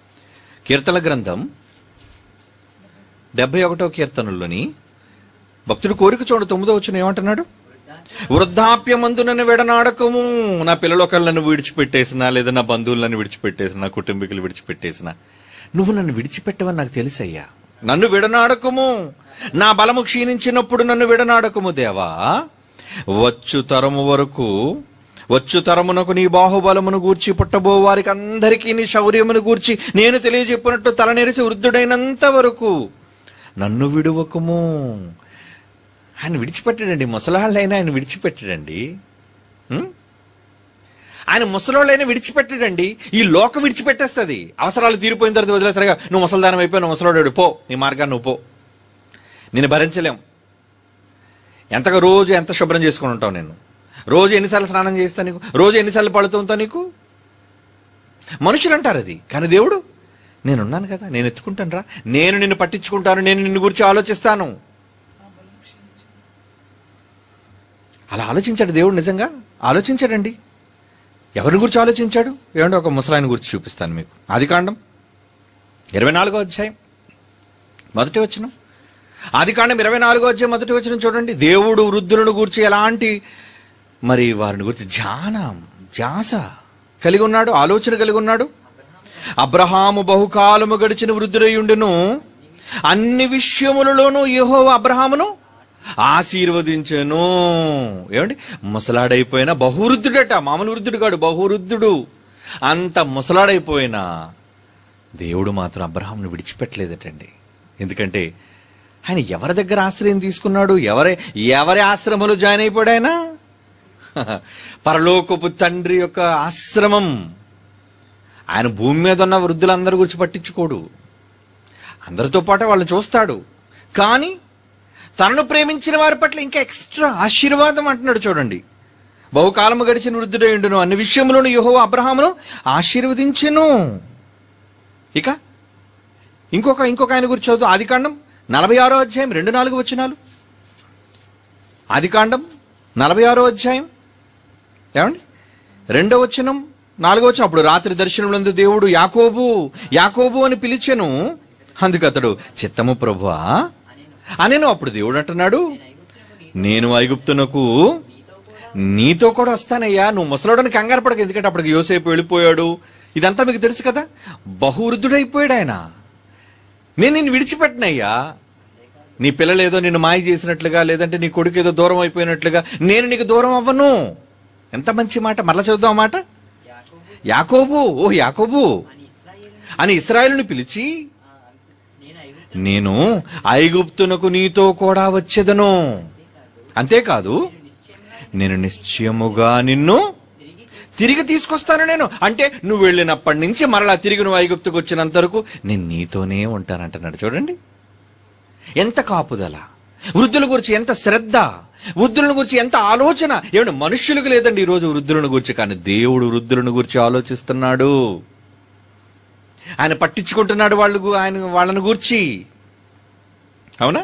కీర్తన గ్రంథం డెబ్బై ఒకటో కీర్తనలోని భక్తుడు కోరిక చూడు తొమ్మిదో వచ్చిన ఏమంటున్నాడు వృద్ధాప్యమందు నన్ను విడనాడకము నా పిల్లలు ఒకళ్ళు నన్ను విడిచిపెట్టేసినా లేదా నా బంధువులు నన్ను విడిచిపెట్టేసిన నా కుటుంబీకులు విడిచిపెట్టేసిన నువ్వు నన్ను విడిచిపెట్టవని నాకు తెలుసయ్యా నన్ను విడనాడకము నా బలము క్షీణించినప్పుడు నన్ను విడనాడకము దేవా వచ్చు తరము వరకు వచ్చు తరమునకు నీ బాహుబలమును గూర్చి పుట్టబో వారికి అందరికీ నీ శౌర్యమును గూర్చి నేను తెలియజెప్పినట్టు తలనెరిసి వృద్ధుడైనంత వరకు నన్ను విడువకము ఆయన విడిచిపెట్టాడండి ముసలాళ్ళైనా ఆయన విడిచిపెట్టాడండి ఉం? ఆయన ముసలోళ్ళైనా విడిచిపెట్టాడండి ఈ లోకం విడిచిపెట్టేస్తుంది అవసరాలు తీరిపోయిన తర్వాత వదిలేస్తారుగా నువ్వు ముసలిదానం అయిపోయి నువ్వు ముసలోడు పో నీ మార్గాన్ని నువ్వు పో నేను భరించలేం ఎంతగా రోజు ఎంత శుభ్రం చేసుకుని ఉంటావు నేను రోజు ఎన్నిసార్లు స్నానం చేస్తా నీకు రోజు ఎన్నిసార్లు పడుతూ ఉంటావు నీకు మనుషులు అంటారు అది కానీ దేవుడు నేనున్నాను కదా నేను ఎత్తుకుంటాను రా నేను నిన్ను పట్టించుకుంటాను నేను నిన్ను గురించి ఆలోచిస్తాను అలా ఆలోచించాడు దేవుడు నిజంగా ఆలోచించాడండి ఎవరిని గురించి ఆలోచించాడు ఏమంటే ఒక ముసలాయన గురించి చూపిస్తాను మీకు ఆదికాండం ఇరవై నాలుగో అధ్యాయం మొదటి వచనం ఆదికాండం ఇరవై నాలుగో అధ్యాయం మొదటి వచనం చూడండి దేవుడు వృద్ధులను గురించి ఎలాంటి మరి వారిని గురించి ధ్యానం ధ్యాస కలిగి ఉన్నాడు ఆలోచన కలిగి ఉన్నాడు అబ్రహాము బహుకాలము గడిచిన వృద్ధుడయుండును అన్ని విషయములలోనూ యెహో అబ్రహామును ఆశీర్వదించెను ఏమండి ముసలాడైపోయిన బహువృద్ధుడట మామూలు వృద్ధుడు కాడు బహువృద్ధుడు అంత ముసలాడైపోయినా దేవుడు మాత్రం అబ్రహాంను విడిచిపెట్టలేదటండి ఎందుకంటే ఆయన ఎవరి దగ్గర ఆశ్రయం తీసుకున్నాడు ఎవరి ఎవరి ఆశ్రమంలో జాయిన్ అయిపోయాడు ఆయన పరలోకపు తండ్రి యొక్క ఆశ్రమం ఆయన భూమి మీద ఉన్న వృద్ధులందరి గురించి పట్టించుకోడు అందరితో పాటు వాళ్ళని చూస్తాడు కానీ తనను ప్రేమించిన వారి పట్ల ఇంకా ఎక్స్ట్రా ఆశీర్వాదం అంటున్నాడు చూడండి బహుకాలము గడిచిన వృద్ధుడైండును అన్ని విషయంలోనూ యహో అబ్రహామును ఆశీర్వదించెను ఇక ఇంకొక ఇంకొక ఆయన గురించి చదువు ఆదికాండం నలభై ఆరో అధ్యాయం రెండు నాలుగు వచనాలు ఆదికాండం నలభై ఆరో అధ్యాయం ఏమండి రెండో వచనం నాలుగో వచనం అప్పుడు రాత్రి దర్శనములందు దేవుడు యాకోబు యాకోబు అని పిలిచెను అందుకు అతడు చిత్తము ప్రభువా అనేను అప్పుడు దేవుడు అంటున్నాడు నేను ఐగుప్తునకు నీతో కూడా వస్తానయ్యా నువ్వు ముసలోడని కంగారు పడక ఎందుకంటే అప్పటికి యోసేపు వెళ్ళిపోయాడు ఇదంతా మీకు తెలుసు కదా బహువృద్ధుడైపోయాడు ఆయన నేను నిన్ను విడిచిపెట్టినయ్యా నీ పిల్లలు ఏదో నిన్ను మాయ చేసినట్లుగా లేదంటే నీ కొడుకు ఏదో దూరం అయిపోయినట్లుగా నేను నీకు దూరం అవ్వను ఎంత మంచి మాట మరలా చదువుదాం ఆ మాట యాకోబు యాకోబు ఓ యాకోబు అని ఇస్రాయేలు అని ఇస్రాయేలుని పిలిచి నేను ఐగుప్తు నేను ఐగుప్తునకు నీతో కూడా వచ్చేదను అంతేకాదు నిశ్చయంగా నేను నిశ్చయముగా నిన్ను తిరిగి తిరిగి తీసుకొస్తాను నేను అంటే నువ్వు వెళ్ళినప్పటి నుంచి మరలా తిరిగి నువ్వు ఐగుప్తుకు వచ్చినంత వరకు నేను నీతోనే ఉంటానంటున్నాడు చూడండి ఎంత కాపుదల వృద్ధుల గురించి ఎంత శ్రద్ధ వృద్ధులను గురించి ఎంత ఆలోచన ఏమంటే మనుష్యులకు లేదండి ఈరోజు వృద్ధులను గురించి కానీ దేవుడు వృద్ధులను గురించి ఆలోచిస్తున్నాడు ఆయన పట్టించుకుంటున్నాడు వాళ్ళు గు- ఆయన వాళ్ళని గూర్చి అవునా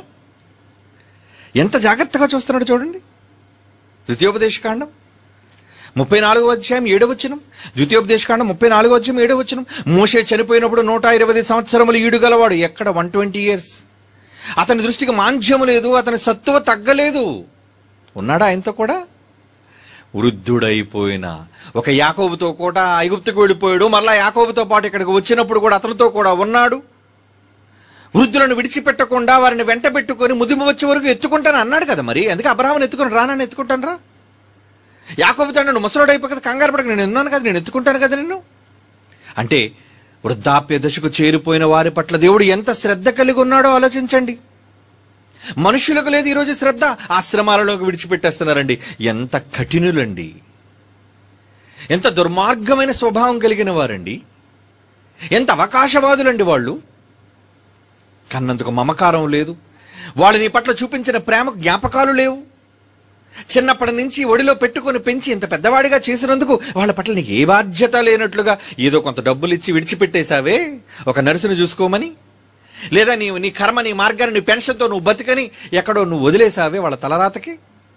ఎంత జాగ్రత్తగా చూస్తున్నాడు చూడండి ద్వితీయోపదేశకాండం ముప్పై నాలుగో అధ్యాయం ఏడవ వచనం ద్వితీయోపదేశకాండం ముప్పై నాలుగో అధ్యాయం ఏడవ వచనం మోషే చనిపోయినప్పుడు నూట ఇరవై సంవత్సరములు ఈడు గలవాడు ఎక్కడ వన్ ట్వంటీ ఇయర్స్ అతని దృష్టికి మాంద్యము లేదు అతని సత్తువ తగ్గలేదు ఉన్నాడా ఆయనతో కూడా వృద్ధుడైపోయిన ఒక యాకోబుతో కూడా ఐగుప్తుకు వెళ్ళిపోయాడు మరలా యాకోబుతో పాటు ఇక్కడికి వచ్చినప్పుడు కూడా అతనితో కూడా ఉన్నాడు వృద్ధులను విడిచిపెట్టకుండా వారిని వెంట పెట్టుకొని ముదిమి వచ్చే వరకు ఎత్తుకుంటాను అన్నాడు కదా మరి అందుకే అబ్రహాముని ఎత్తుకుని రానని ఎత్తుకుంటాను రా యాకోబుతో నన్ను ముసలోడు అయిపోయి కంగారు పడక నేను ఉన్నాను కదా నేను ఎత్తుకుంటాను కదా నిన్ను అంటే వృద్ధాప్య దశకు చేరిపోయిన వారి పట్ల దేవుడు ఎంత శ్రద్ధ కలిగి ఉన్నాడో ఆలోచించండి మనుషులకు లేదు ఈరోజు శ్రద్ధ ఆశ్రమాలలోకి విడిచిపెట్టేస్తున్నారండి ఎంత కఠినులండి ఎంత దుర్మార్గమైన స్వభావం కలిగిన వారండి ఎంత అవకాశవాదులండి వాళ్ళు కన్నందుకు మమకారం లేదు వాళ్ళు నీ పట్ల చూపించిన ప్రేమ జ్ఞాపకాలు లేవు చిన్నప్పటి నుంచి ఒడిలో పెట్టుకొని పెంచి ఇంత పెద్దవాడిగా చేసినందుకు వాళ్ళ పట్ల నీకు ఏ బాధ్యత లేనట్లుగా ఏదో కొంత డబ్బులు ఇచ్చి విడిచిపెట్టేశావే ఒక నర్సును చూసుకోమని లేదా నీ నీ కర్మ నీ మార్గాన్ని నీ పెన్షన్తో నువ్వు బతికని ఎక్కడో నువ్వు వదిలేసావే వాళ్ళ తలరాతకి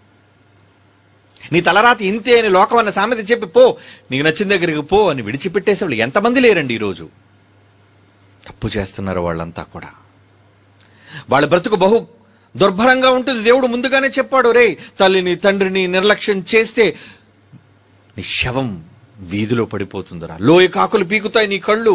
నీ తలరాత ఇంతే అని లోకం అన్న సామెత చెప్పి పో నీకు నచ్చిన దగ్గరికి పో అని విడిచిపెట్టేసేవాళ్ళు ఎంతమంది లేరండి ఈరోజు తప్పు చేస్తున్నారు వాళ్ళంతా కూడా వాళ్ళ బ్రతుకు బహు దుర్భరంగా ఉంటుంది దేవుడు ముందుగానే చెప్పాడు రే తల్లిని తండ్రిని నిర్లక్ష్యం చేస్తే నీ శవం వీధిలో పడిపోతుందిరా లోయ కాకులు పీకుతాయి నీ కళ్ళు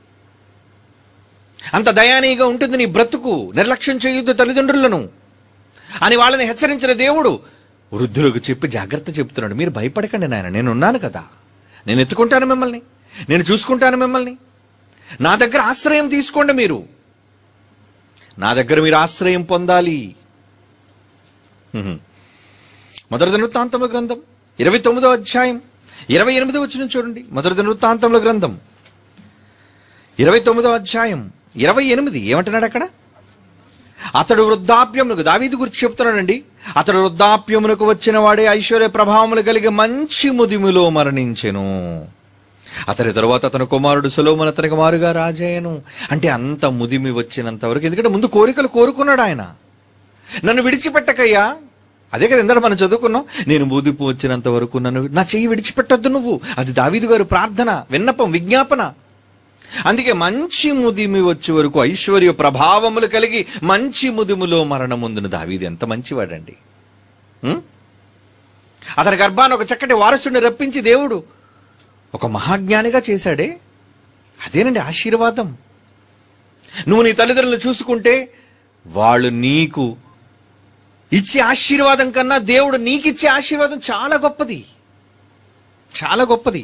అంత దయానీయంగా ఉంటుంది నీ బ్రతుకు నిర్లక్ష్యం చేయొద్దు తల్లిదండ్రులను అని వాళ్ళని హెచ్చరించిన దేవుడు వృద్ధులకు చెప్పి జాగ్రత్త చెప్తున్నాడు మీరు భయపడకండి నాయన నేను ఉన్నాను కదా నేను ఎత్తుకుంటాను మిమ్మల్ని నేను చూసుకుంటాను మిమ్మల్ని నా దగ్గర ఆశ్రయం తీసుకోండి మీరు నా దగ్గర మీరు ఆశ్రయం పొందాలి హ్మ్. మొదటి దినవృత్తాంతముల గ్రంథం ఇరవై తొమ్మిదో అధ్యాయం ఇరవై ఎనిమిదో వచ్చిన చూడండి మొదటి దినవృత్తాంతముల గ్రంథం ఇరవై తొమ్మిదో అధ్యాయం ఇరవై ఎనిమిది ఏమంటున్నాడు అక్కడ అతడు వృద్ధాప్యమునకు దావీదు గురించి చెప్తున్నాడండి అతడు వృద్ధాప్యమునకు వచ్చిన వాడే ఐశ్వర్య ప్రభావములు కలిగి మంచి ముదిములో మరణించెను అతని తరువాత అతని కుమారుడు సులోమన్ అతనికి మారుగా రాజయ్యను అంటే అంత ముదిమి వచ్చినంత వరకు ఎందుకంటే ముందు కోరికలు కోరుకున్నాడు ఆయన నన్ను విడిచిపెట్టకయ్యా అదే కదా ఇందరూ మనం చదువుకున్నాం నేను ముదిపు వచ్చినంత వరకు నన్ను నా చెయ్యి విడిచిపెట్టొద్దు నువ్వు అది దావీదు గారు ప్రార్థన విన్నపం విజ్ఞాపన అందుకే మంచి ముదిమి వచ్చే వరకు ఐశ్వర్య ప్రభావములు కలిగి మంచి ముదిములో మరణముందును దావీదు ఎంత మంచివాడండి ఉం? అతని గర్భాన్ని ఒక చక్కటి వారసుడిని రప్పించి దేవుడు ఒక మహాజ్ఞానిగా చేశాడే అదేనండి ఆశీర్వాదం నువ్వు నీ తల్లిదండ్రులను చూసుకుంటే వాళ్ళు నీకు ఇచ్చే ఆశీర్వాదం కన్నా దేవుడు నీకిచ్చే ఆశీర్వాదం చాలా గొప్పది చాలా గొప్పది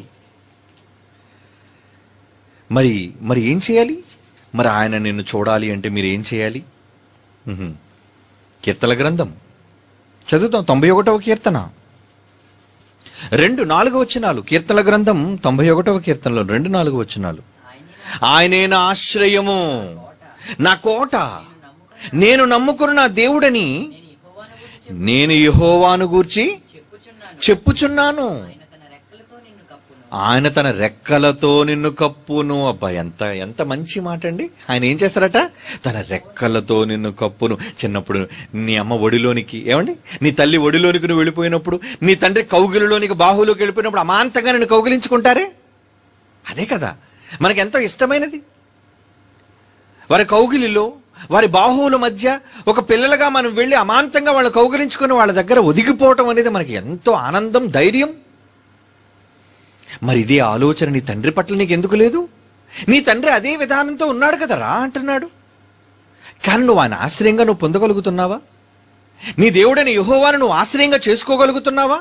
మరి మరి ఏం చేయాలి మరి ఆయన నిన్ను చూడాలి అంటే మీరు ఏం చేయాలి ఉహుం. కీర్తన గ్రంథం చదువుతాం తొంభై ఒకటవ కీర్తన రెండు నాలుగు వచనాలు కీర్తన గ్రంథం తొంభై ఒకటవ కీర్తనలో రెండు నాలుగు వచనాలు ఆయనే ఆయనే నా ఆశ్రయము కోట నా కోట నమ్ముక నేను నమ్ముకున్న నా దేవుడని నేను యెహోవాను గురించి నేను యెహోవాను గూర్చి చెప్పుచున్నాను చెప్పుచున్నాను ఆయన తన రెక్కలతో నిన్ను ఆయన తన రెక్కలతో నిన్ను కప్పును కప్పును అబ్బా ఎంత ఎంత మంచి మాట అండి ఆయన ఏం చేస్తారట తన రెక్కలతో నిన్ను కప్పును చిన్నప్పుడు నీ అమ్మ ఒడిలోనికి ఏమండి నీ తల్లి ఒడిలోనికి నువ్వు వెళ్ళిపోయినప్పుడు నీ తండ్రి కౌగిలిలోనికి బాహులోకి వెళ్ళిపోయినప్పుడు అమాంతంగా నిన్ను కౌగిలించుకుంటారే అదే కదా మనకి ఎంతో ఇష్టమైనది వారి కౌగిలిలో వారి బాహువుల మధ్య ఒక పిల్లలుగా మనం వెళ్ళి అమాంతంగా వాళ్ళని కౌగిలించుకొని వాళ్ళ దగ్గర ఒదిగిపోవటం అనేది మనకి ఎంతో ఆనందం ధైర్యం మరి ఇదే ఆలోచన నీ తండ్రి పట్ల నీకు ఎందుకు లేదు నీ తండ్రి అదే విధానంతో ఉన్నాడు కదా రా అంటున్నాడు కానీ నువ్వు ఆయన ఆశ్రయంగా నువ్వు పొందగలుగుతున్నావా నీ దేవుడైన యహోవాను నువ్వు ఆశ్రయంగా చేసుకోగలుగుతున్నావా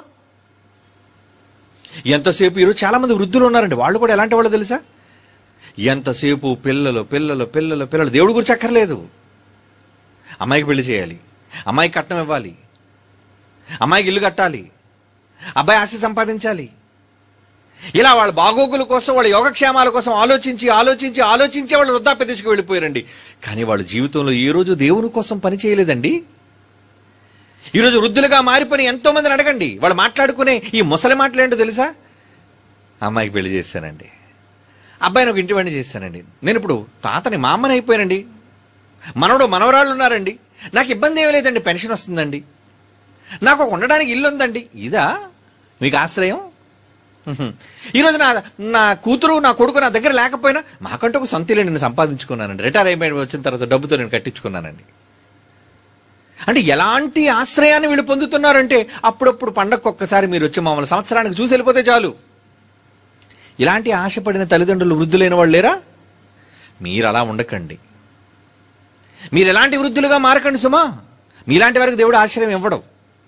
ఎంతసేపు ఈరోజు చాలామంది వృద్ధులు ఉన్నారండి వాళ్ళు కూడా ఎలాంటి వాళ్ళు తెలుసా ఎంతసేపు పిల్లలు పిల్లలు పిల్లలు పిల్లలు దేవుడి గురించి అక్కర్లేదు అమ్మాయికి పెళ్లి చేయాలి అమ్మాయికి కట్నం ఇవ్వాలి అమ్మాయికి ఇల్లు కట్టాలి అబ్బాయి ఆస్తి సంపాదించాలి ఇలా వాళ్ళ బాగోగుల కోసం వాళ్ళ యోగక్షేమాల కోసం ఆలోచించి ఆలోచించి ఆలోచించి వాళ్ళు వృద్ధాప్య దిశకు వెళ్ళిపోయారండి కానీ వాళ్ళ జీవితంలో ఏ రోజు దేవుని కోసం పని చేయలేదండి ఈరోజు వృద్ధులుగా మారిపోయిన ఎంతో మందిని అడగండి వాళ్ళు మాట్లాడుకునే ఈ ముసలి మాటలేంటో తెలుసా అమ్మాయికి పెళ్లి చేశానండి అబ్బాయిని ఒక ఇంటి వాడిని చేశానండి నేను ఇప్పుడు తాతని మా అమ్మని అయిపోయానండి మనవడు మనవరాళ్ళు ఉన్నారండి నాకు ఇబ్బంది ఏమీ లేదండి పెన్షన్ వస్తుందండి నాకు ఒక ఉండడానికి ఇల్లు ఉందండి ఇదా మీకు ఆశ్రయం ఉహుం. ఈరోజు నా నా కూతురు నా కొడుకు నా దగ్గర లేకపోయినా మాకంటూ ఒక సొంత ఇల్లు నేను సంపాదించుకున్నానండి రిటైర్ అయిపోయి వచ్చిన తర్వాత డబ్బుతో నేను కట్టించుకున్నానండి అంటే ఎలాంటి ఆశ్రయాన్ని వీళ్ళు పొందుతున్నారంటే అప్పుడప్పుడు పండగకు ఒక్కసారి మీరు వచ్చి మమ్మల్ని సంవత్సరానికి చూసి వెళ్ళిపోతే చాలు ఇలాంటి ఆశపడిన తల్లిదండ్రులు వృద్ధులైన వాళ్ళు లేరా మీరు అలా ఉండకండి మీరు ఎలాంటి వృద్ధులుగా మారకండి సుమా మీలాంటి వారికి దేవుడు ఆశ్రయం ఇవ్వడం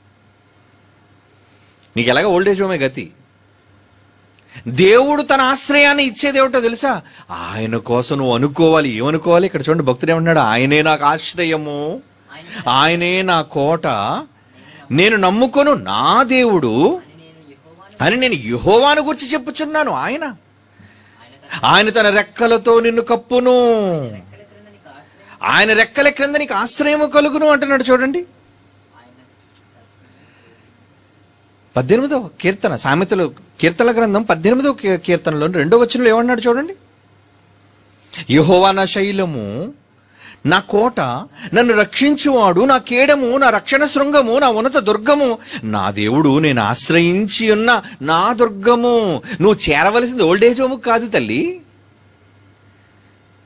మీకు ఎలాగ ఓల్డేజ్ హోమే గతి దేవుడు తన ఆశ్రయాన్ని ఇచ్చేది ఏమిటో తెలుసా ఆయన కోసం నువ్వు అనుకోవాలి ఏమనుకోవాలి ఇక్కడ చూడండి భక్తుడు ఏమన్నాడు ఆయనే నాకు ఆశ్రయము ఆయన ఆయనే నా కోట నేను నమ్ముకొను నా దేవుడు అని నేను యెహోవాను అని నేను యహోవాను గురించి చెప్పుచున్నాను ఆయన ఆయన తన ఆయన తన రెక్కలతో నిన్ను కప్పును రెక్కల క్రింద నీకు ఆశ్రయం ఆయన రెక్కల క్రింద నీకు ఆశ్రయము కలుగును అంటున్నాడు చూడండి ఆయన సత్యం పద్దెనిమిదవ కీర్తన సామెతలు కీర్తన గ్రంథం పద్దెనిమిదవ కీ- కీర్తనలో రెండో వచనంలో ఏమన్నాడు చూడండి యహోవా నా శైలము నా కోట నన్ను రక్షించువాడు నా కేడము నా రక్షణ శృంగము నా ఉన్నత దుర్గము నా దేవుడు నేను ఆశ్రయించి ఉన్న నా దుర్గము నువ్వు చేరవలసింది ఓల్డేజ్ హోము కాదు తల్లి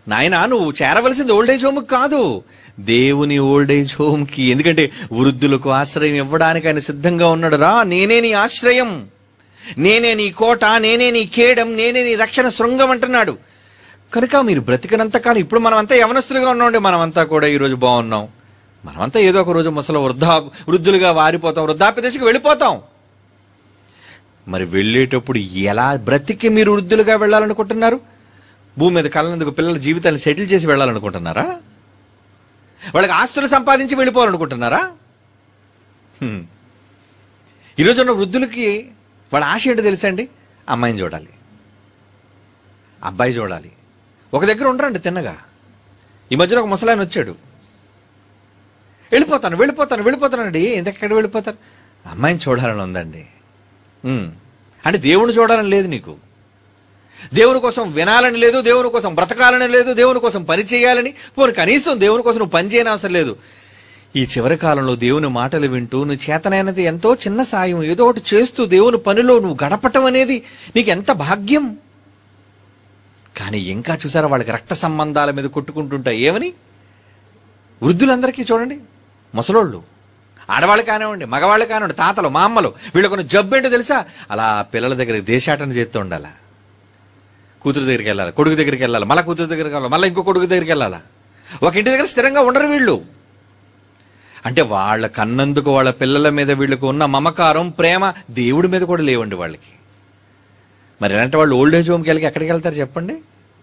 నాయనా నువ్వు చేరవలసింది ఓల్డేజ్ హోమ్కి కాదు దేవుని ఓల్డేజ్ హోమ్కి ఎందుకంటే వృద్ధులకు ఆశ్రయం ఇవ్వడానికి ఆయన సిద్ధంగా ఉన్నాడు రా నేనే నీ ఆశ్రయం నేనే నీ కోట నేనే నీ కేడం నేనే నీ రక్షణ శృంగం అంటున్నాడు కనుక మీరు బ్రతికినంత కాలం ఇప్పుడు మనమంతా యవనస్తులుగా ఉన్నామండి మనమంతా కూడా ఈరోజు బాగున్నాం మనమంతా ఏదో ఒక రోజు ముసలి వృద్ధా వృద్ధులుగా వారిపోతాం వృద్ధాప్య దశకు వెళ్ళిపోతాం మరి వెళ్ళేటప్పుడు ఎలా బ్రతికి మీరు వృద్ధులుగా వెళ్ళాలనుకుంటున్నారు భూమి మీద కళ్ళనందుకు పిల్లల జీవితాన్ని సెటిల్ చేసి వెళ్ళాలనుకుంటున్నారా వాళ్ళకి ఆస్తులు సంపాదించి వెళ్ళిపోవాలనుకుంటున్నారా హ్మ్. ఈరోజు ఉన్న వృద్ధులకి వాళ్ళ ఆశ ఏంటో తెలుసా అండి అమ్మాయిని చూడాలి అబ్బాయి చూడాలి ఒక దగ్గర ఉండరండి తిన్నగా ఈ మధ్యలో ఒక ముసలాయన వచ్చాడు వెళ్ళిపోతాను వెళ్ళిపోతాను వెళ్ళిపోతానండి ఎందుకెక్కడ వెళ్ళిపోతాను అమ్మాయిని చూడాలని ఉందండి ఉమ్. అంటే దేవుని చూడాలని లేదు నీకు దేవుని కోసం వినాలని లేదు దేవుని కోసం బ్రతకాలని లేదు దేవుని కోసం పని చేయాలని పోనీ కనీసం దేవుని కోసం నువ్వు పని చేయని అవసరం లేదు ఈ చివరి కాలంలో దేవుని మాటలు వింటూ నువ్వు చేతనైనది ఎంతో చిన్న సాయం ఏదో ఒకటి చేస్తూ దేవుని పనిలో నువ్వు గడపటం అనేది నీకు ఎంత భాగ్యం కానీ ఇంకా చూసారా వాళ్ళకి రక్త సంబంధాల మీద కొట్టుకుంటుంటాయి ఏమని వృద్ధులందరికీ చూడండి ముసలోళ్ళు ఆడవాళ్ళు కానివ్వండి మగవాళ్ళు కానివ్వండి తాతలు మా అమ్మలు వీళ్ళకొని జబ్బు ఏంటో తెలుసా అలా పిల్లల దగ్గరికి దేశాటన చేస్తూ ఉండాలా కూతురు దగ్గరికి వెళ్ళాలి కొడుకు దగ్గరికి వెళ్ళాలి మళ్ళీ కూతురు దగ్గరికి వెళ్ళాలి మళ్ళీ ఇంకో కొడుకు దగ్గరికి వెళ్ళాలా ఒక ఇంటి దగ్గర స్థిరంగా ఉండరు వీళ్ళు అంటే వాళ్ళ కన్నందుకు వాళ్ళ పిల్లల మీద వీళ్ళకు ఉన్న మమకారం ప్రేమ దేవుడి మీద కూడా లేవండి వాళ్ళకి మరి ఇలాంటి వాళ్ళు ఓల్డ్ ఏజ్ హోమ్కి వెళ్ళి ఎక్కడికి వెళ్తారు చెప్పండి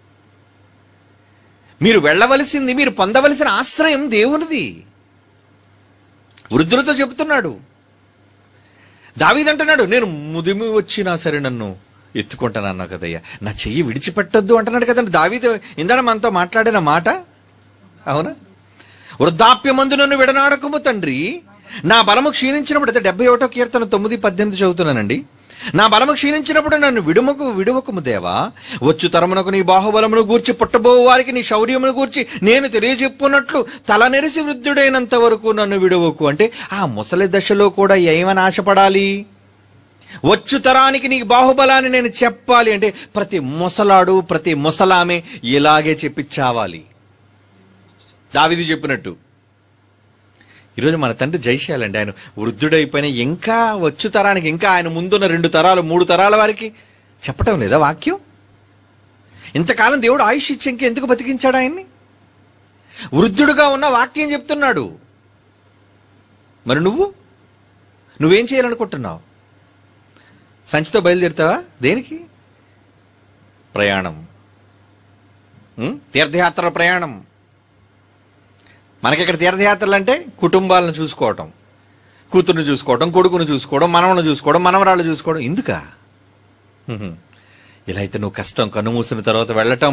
మీరు వెళ్ళవలసింది మీరు పొందవలసిన ఆశ్రయం దేవునిది వృద్ధులతో చెబుతున్నాడు దావీదంటున్నాడు నేను ముదిమి వచ్చినా సరే నన్ను ఎత్తుకుంటాను అన్నా కదయ్యా నా చెయ్యి విడిచిపెట్టొద్దు అంటున్నాడు కదండి దావీదు ఇందాక మనతో మాట్లాడిన మాట అవునా వృద్ధాప్యమందు నన్ను విడనాడకము తండ్రి నా బలము క్షీణించినప్పుడు అయితే డెబ్బై ఒకటో కీర్తన తొమ్మిది పద్దెనిమిది చదువుతున్నానండి నా బలము క్షీణించినప్పుడు నన్ను విడుమకు విడువకము దేవా వచ్చు తరమునకు నీ బాహుబలమును గూర్చి పుట్టబో వారికి నీ శౌర్యమును గూర్చి నేను తెలియజెప్పున్నట్లు తల నెరిసి వృద్ధుడైనంత వరకు నన్ను విడువకు అంటే ఆ ముసలి దశలో కూడా ఏమని ఆశపడాలి వచ్చు తరానికి నీకు బాహుబలాన్ని నేను చెప్పాలి అంటే ప్రతి ముసలాడు ప్రతి ముసలామె ఇలాగే చెప్పిచ్చావాలి దావిది చెప్పినట్టు ఈరోజు మన తండ్రి జైశాలండి ఆయన వృద్ధుడైపోయిన ఇంకా వచ్చు తరానికి ఇంకా ఆయన ముందున్న రెండు తరాలు మూడు తరాల వారికి చెప్పటం లేదా వాక్యం ఇంతకాలం దేవుడు ఆయుష్ ఇచ్చి ఇంక ఎందుకు బతికించాడు ఆయన్ని వృద్ధుడుగా ఉన్న వాక్యం చెప్తున్నాడు మరి నువ్వు నువ్వేం చేయాలనుకుంటున్నావు సంచితో బయలుదేరుతావా దేనికి ప్రయాణం ఉం? తీర్థయాత్ర ప్రయాణం మనకి ఇక్కడ తీర్థయాత్రలు అంటే కుటుంబాలను చూసుకోవటం కూతురుని చూసుకోవడం కొడుకును చూసుకోవడం మనవను చూసుకోవడం మనవరాళ్ళు చూసుకోవడం ఎందుకా హ్మ్. ఇలా అయితే నువ్వు కష్టం కన్నుమూసిన తర్వాత వెళ్ళటం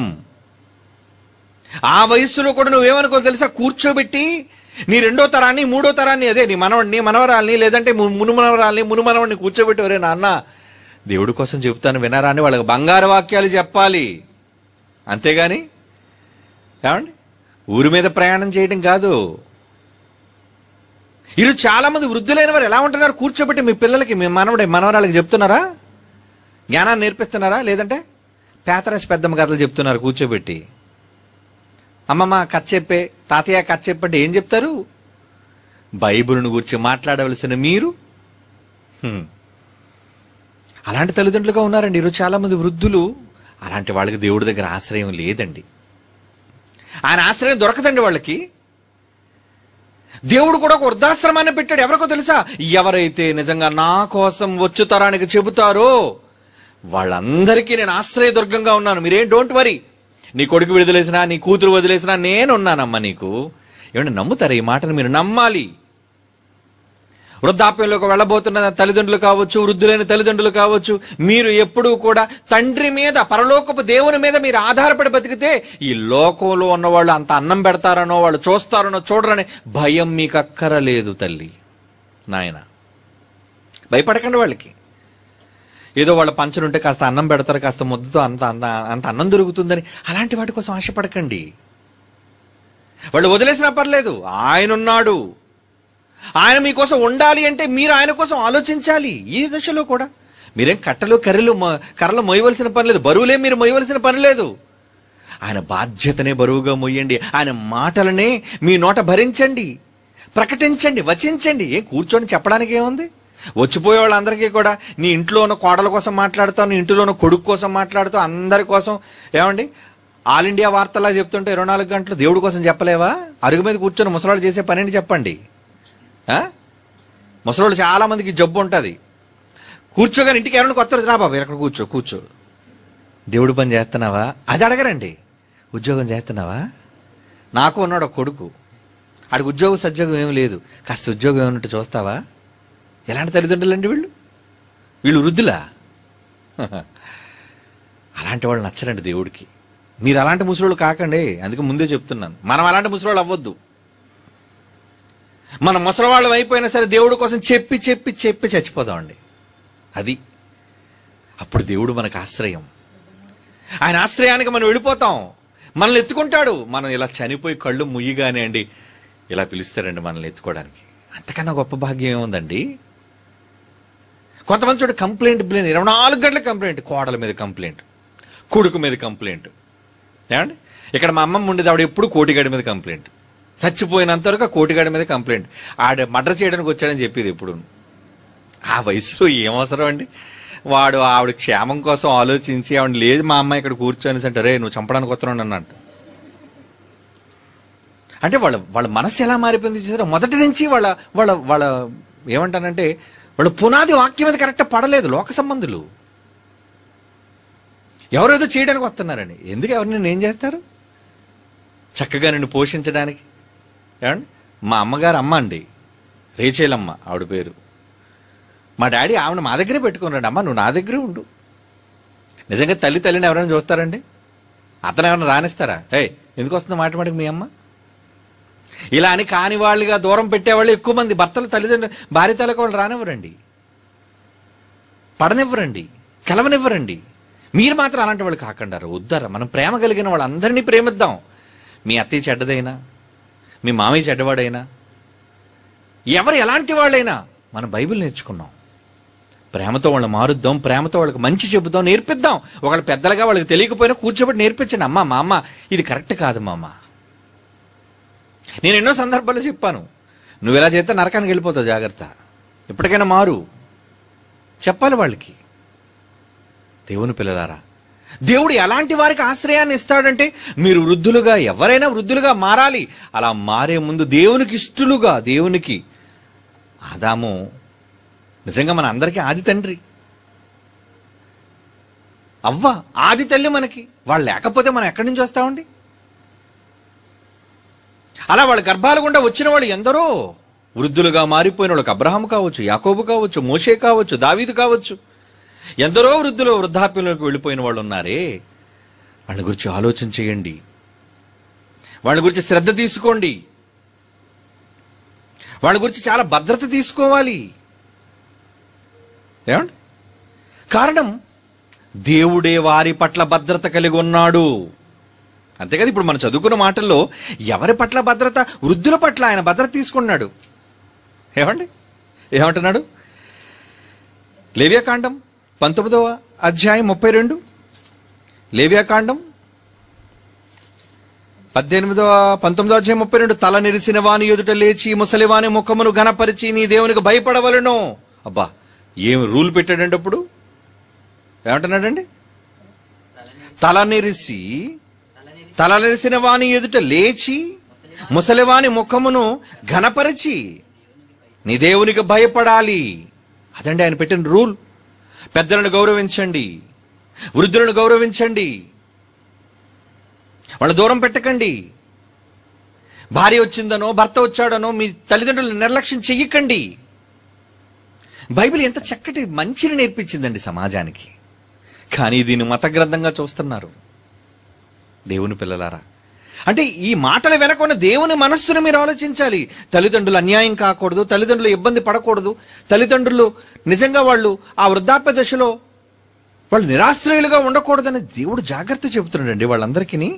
ఆ వయస్సులో కూడా నువ్వేమనుకో తెలుసా కూర్చోబెట్టి నీ రెండో తరాన్ని మూడో తరాన్ని అదే నీ మనవడిని మనవరాల్ని లేదంటే ము- మును మనవరాల్ని మును మనవడిని కూర్చోబెట్టి ఒరే నాన్న దేవుడి కోసం చెబుతాను వినరా అని వాళ్ళకి బంగారు వాక్యాలు చెప్పాలి అంతేగాని ఏమండి ఊరి మీద ప్రయాణం చేయడం కాదు ఈరోజు చాలా మంది వృద్ధులైన వారు ఎలా ఉంటున్నారు కూర్చోబెట్టి మీ పిల్లలకి మీ మనవడే మనవరాళ్ళకి చెప్తున్నారా జ్ఞానాన్ని నేర్పిస్తున్నారా లేదంటే పేతరాశి పెద్దమ్మ కథలు చెప్తున్నారు కూర్చోబెట్టి అమ్మమ్మ కథ చెప్పే తాతయ్య కథ చెప్పంటే ఏం చెప్తారు బైబిల్ను గురించి మాట్లాడవలసిన మీరు హ్మ్. అలాంటి తల్లిదండ్రులుగా ఉన్నారండి ఈరోజు చాలామంది వృద్ధులు అలాంటి వాళ్ళకి దేవుడి దగ్గర ఆశ్రయం లేదండి ఆయన ఆశ్రయం దొరకదండి వాళ్ళకి దేవుడు కూడా ఒక వృద్ధాశ్రమాన్ని పెట్టాడు ఎవరికో తెలుసా ఎవరైతే నిజంగా నా కోసం వచ్చు తరానికి చెబుతారో వాళ్ళందరికీ నేను ఆశ్రయదుర్గంగా ఉన్నాను మీరేం డోంట్ వరీ నీ కొడుకు వదిలేసినా నీ కూతురు వదిలేసినా నేనున్నానమ్మా నీకు ఏమంటే నమ్ముతారా ఈ మాటను మీరు నమ్మాలి వృద్ధాప్యంలోకి వెళ్ళబోతున్న తల్లిదండ్రులు కావచ్చు వృద్ధులైన తల్లిదండ్రులు కావచ్చు మీరు ఎప్పుడూ కూడా తండ్రి మీద పరలోకపు దేవుని మీద మీరు ఆధారపడి బతికితే ఈ లోకంలో ఉన్నవాళ్ళు అంత అన్నం పెడతారనో వాళ్ళు చూస్తారనో చూడరనే భయం మీకు అక్కరలేదు తల్లి నాయన భయపడకండి వాళ్ళకి ఏదో వాళ్ళ పంచనుంటే కాస్త అన్నం పెడతారు కాస్త ముద్దతో అంత అంత అంత అన్నం దొరుకుతుందని అలాంటి వాటి కోసం ఆశపడకండి వాళ్ళు వదిలేసినా పర్లేదు ఆయన ఉన్నాడు ఆయన మీకోసం ఉండాలి అంటే మీరు ఆయన కోసం ఆలోచించాలి ఈ దశలో కూడా మీరేం కట్టలు కర్రలు మొ- కర్రలు మోయవలసిన పని లేదు బరువులే మీరు మోయవలసిన పని లేదు ఆయన బాధ్యతనే బరువుగా మొయ్యండి ఆయన మాటలనే మీ నోట భరించండి ప్రకటించండి వచించండి ఏ కూర్చొని చెప్పడానికి ఏముంది వచ్చిపోయే వాళ్ళందరికీ కూడా నీ ఇంట్లో ఉన్న కోడల కోసం మాట్లాడుతావు నీ ఇంట్లో ఉన్న కొడుకు కోసం మాట్లాడుతావు అందరి కోసం ఏమండి ఆల్ ఇండియా వార్తలా చెప్తుంటే ఇరవై నాలుగు గంటలు దేవుడి కోసం చెప్పలేవా అరుగు మీద కూర్చొని ముసలాళ్ళు చేసే పని ఏంటి చెప్పండి ఆ? ముసలోళ్ళు చాలా మందికి జబ్బు ఉంటుంది కూర్చోగానే ఇంటికి ఎవరైనా కొత్త రోజు రా బాబు ఎక్కడ కూర్చో కూర్చో దేవుడు పని చేస్తున్నావా అది అడగరండి ఉద్యోగం చేస్తున్నావా నాకు ఉన్నాడు ఒక కొడుకు ఆడికి ఉద్యోగం సద్యోగం ఏం లేదు కాస్త ఉద్యోగం ఏమన్నట్టు చూస్తావా ఎలాంటి తల్లిదండ్రులు అండి వీళ్ళు వీళ్ళు వృద్ధులా అలాంటి వాళ్ళు నచ్చరండి దేవుడికి మీరు అలాంటి ముసలోళ్ళు కాకండి అందుకే ముందే చెప్తున్నాను మనం అలాంటి ముసలోళ్ళు అవ్వద్దు మన ముసలివాళ్ళం అయిపోయినా సరే దేవుడి కోసం చెప్పి చెప్పి చెప్పి చచ్చిపోదామండి అది అప్పుడు దేవుడు మనకు ఆశ్రయం ఆయన ఆశ్రయానికి మనం వెళ్ళిపోతాం మనల్ని ఎత్తుకుంటాడు మనం ఇలా చనిపోయి కళ్ళు ముయ్యగానే అండి ఇలా పిలుస్తారండి మనల్ని ఎత్తుకోవడానికి అంతకన్నా గొప్ప భాగ్యం ఏముందండి కొంతమంది చూడ కంప్లైంట్ బ్లేన్ ఇరవై నాలుగు గంటల కంప్లైంట్ కోడల మీద కంప్లైంట్ కొడుకు మీద కంప్లైంట్ ఏమండి ఇక్కడ మా అమ్మమ్మ ఉండేది ఆవిడ ఎప్పుడు కోటిగాడి మీద కంప్లైంట్ చచ్చిపోయినంత వరకు ఆ కోటిగాడి మీద కంప్లైంట్ ఆడ మర్డర్ చేయడానికి వచ్చాడని చెప్పేది ఎప్పుడు ఆ వయసులో ఏం అవసరం అండి వాడు ఆవిడ క్షేమం కోసం ఆలోచించి ఆవిడ లేదు మా అమ్మాయి ఇక్కడ కూర్చొని అంటే రే నువ్వు చంపడానికి వస్తున్నాడు అన్నట్టు అంటే వాళ్ళ వాళ్ళ మనసు ఎలా మారిపోయింది చూసారా మొదటి నుంచి వాళ్ళ వాళ్ళ వాళ్ళ ఏమంటానంటే వాళ్ళ పునాది వాక్యం మీద కరెక్ట్ పడలేదు లోక సంబంధులు ఎవరేదో చేయడానికి వస్తున్నారని ఎందుకు ఎవరిని ఏం చేస్తారు చక్కగా నిన్ను పోషించడానికి ఏమండి మా అమ్మగారు అమ్మ అండి రేచేలమ్మ ఆవిడ పేరు మా డాడీ ఆవిడ మా దగ్గరే పెట్టుకున్నాడు అమ్మ నువ్వు నా దగ్గరే ఉండు నిజంగా తల్లి తల్లిని ఎవరైనా చూస్తారండి అతను ఎవరైనా రానిస్తారా ఏయ్ ఎందుకు వస్తుంది మాట మాటకి మీ అమ్మ ఇలా అని కాని వాళ్ళుగా దూరం పెట్టేవాళ్ళు ఎక్కువ మంది భర్తలు తల్లిదండ్రులు భార్య తల్లికి వాళ్ళు రానివ్వరండి పడనివ్వరండి కలవనివ్వరండి మీరు మాత్రం అలాంటి వాళ్ళు కాకండారు వద్దరా మనం ప్రేమ కలిగిన వాళ్ళందరినీ ప్రేమిద్దాం మీ అత్తయ్య చెడ్డదైనా మీ మామయ్య చెడ్డవాడైనా ఎవరు ఎలాంటి వాళ్ళైనా మనం బైబిల్ నేర్చుకున్నాం ప్రేమతో వాళ్ళని మారుద్దాం ప్రేమతో వాళ్ళకి మంచి చెబుదాం నేర్పిద్దాం ఒకళ్ళు పెద్దలుగా వాళ్ళకి తెలియకపోయినా కూర్చోబెట్టి నేర్పించండి అమ్మ మా అమ్మ ఇది కరెక్ట్ కాదు మా అమ్మ నేను ఎన్నో సందర్భాల్లో చెప్పాను నువ్వు ఇలా చేస్తే నరకానికి వెళ్ళిపోతావు జాగ్రత్త ఎప్పటికైనా మారు చెప్పాలి వాళ్ళకి దేవుని పిల్లలారా దేవుడు ఎలాంటి వారికి ఆశ్రయాన్ని ఇస్తాడంటే మీరు వృద్ధులుగా ఎవరైనా వృద్ధులుగా మారాలి అలా మారే ముందు దేవునికి ఇష్టలుగా దేవునికి ఆదాము నిజంగా మన అందరికీ ఆది తండ్రి అవ్వ ఆది తల్లి మనకి వాళ్ళు లేకపోతే మనం ఎక్కడి నుంచి వస్తామండి అలా వాళ్ళ గర్భాల గుండా వచ్చిన వాళ్ళు ఎందరో వృద్ధులుగా మారిపోయిన వాళ్ళకి అబ్రహాం కావచ్చు యాకోబు కావచ్చు మోషే కావచ్చు దావీదు కావచ్చు ఎందరో వృద్ధులు వృద్ధాప్యంలోకి వెళ్ళిపోయిన వాళ్ళు ఉన్నారే వాళ్ళ గురించి ఆలోచన చేయండి వాళ్ళ గురించి శ్రద్ధ తీసుకోండి వాళ్ళ గురించి చాలా భద్రత తీసుకోవాలి ఏమండి కారణం దేవుడే వారి పట్ల భద్రత కలిగి ఉన్నాడు అంతే కదా ఇప్పుడు మనం చదువుకున్న మాటల్లో ఎవరి పట్ల భద్రత వృద్ధుల పట్ల ఆయన భద్రత తీసుకున్నాడు ఏమండి ఏమంటున్నాడు లేవ్యాకాండం పంతొమ్మిదవ అధ్యాయం ముప్పై రెండు లేవ్యాకాండం పద్దెనిమిదవ పంతొమ్మిదవ అధ్యాయం ముప్పై రెండు తల నిరిసిన వాని ఎదుట లేచి ముసలివాని ముఖమును ఘనపరిచి నీ దేవునికి భయపడవలను అబ్బా ఏం రూల్ పెట్టాడండి అప్పుడు ఏమంటున్నాడండి తలని తల నిరిసి తలని తల నిరిసిన వాని ఎదుట లేచి ముసలివాని ముఖమును ఘనపరిచి నీ దేవునికి భయపడాలి అదండి ఆయన పెట్టిన రూల్ పెద్దలను గౌరవించండి వృద్ధులను గౌరవించండి వాళ్ళ దూరం పెట్టకండి భార్య వచ్చిందనో భర్త వచ్చాడనో మీ తల్లిదండ్రులు నిర్లక్ష్యం చెయ్యకండి బైబిల్ ఎంత చక్కటి మంచిని నేర్పించిందండి సమాజానికి కానీ దీన్ని మత గ్రంథంగా చూస్తున్నారు దేవుని పిల్లలారా అంటే ఈ మాటల వెనక ఉన్న దేవుని మనస్సును మీరు ఆలోచించాలి తల్లిదండ్రులు అన్యాయం కాకూడదు తల్లిదండ్రులు ఇబ్బంది పడకూడదు తల్లిదండ్రులు నిజంగా వాళ్ళు ఆ వృద్ధాప్య దశలో వాళ్ళు నిరాశ్రయులుగా ఉండకూడదని దేవుడు జాగ్రత్త చెబుతున్నాడండి వాళ్ళందరికీ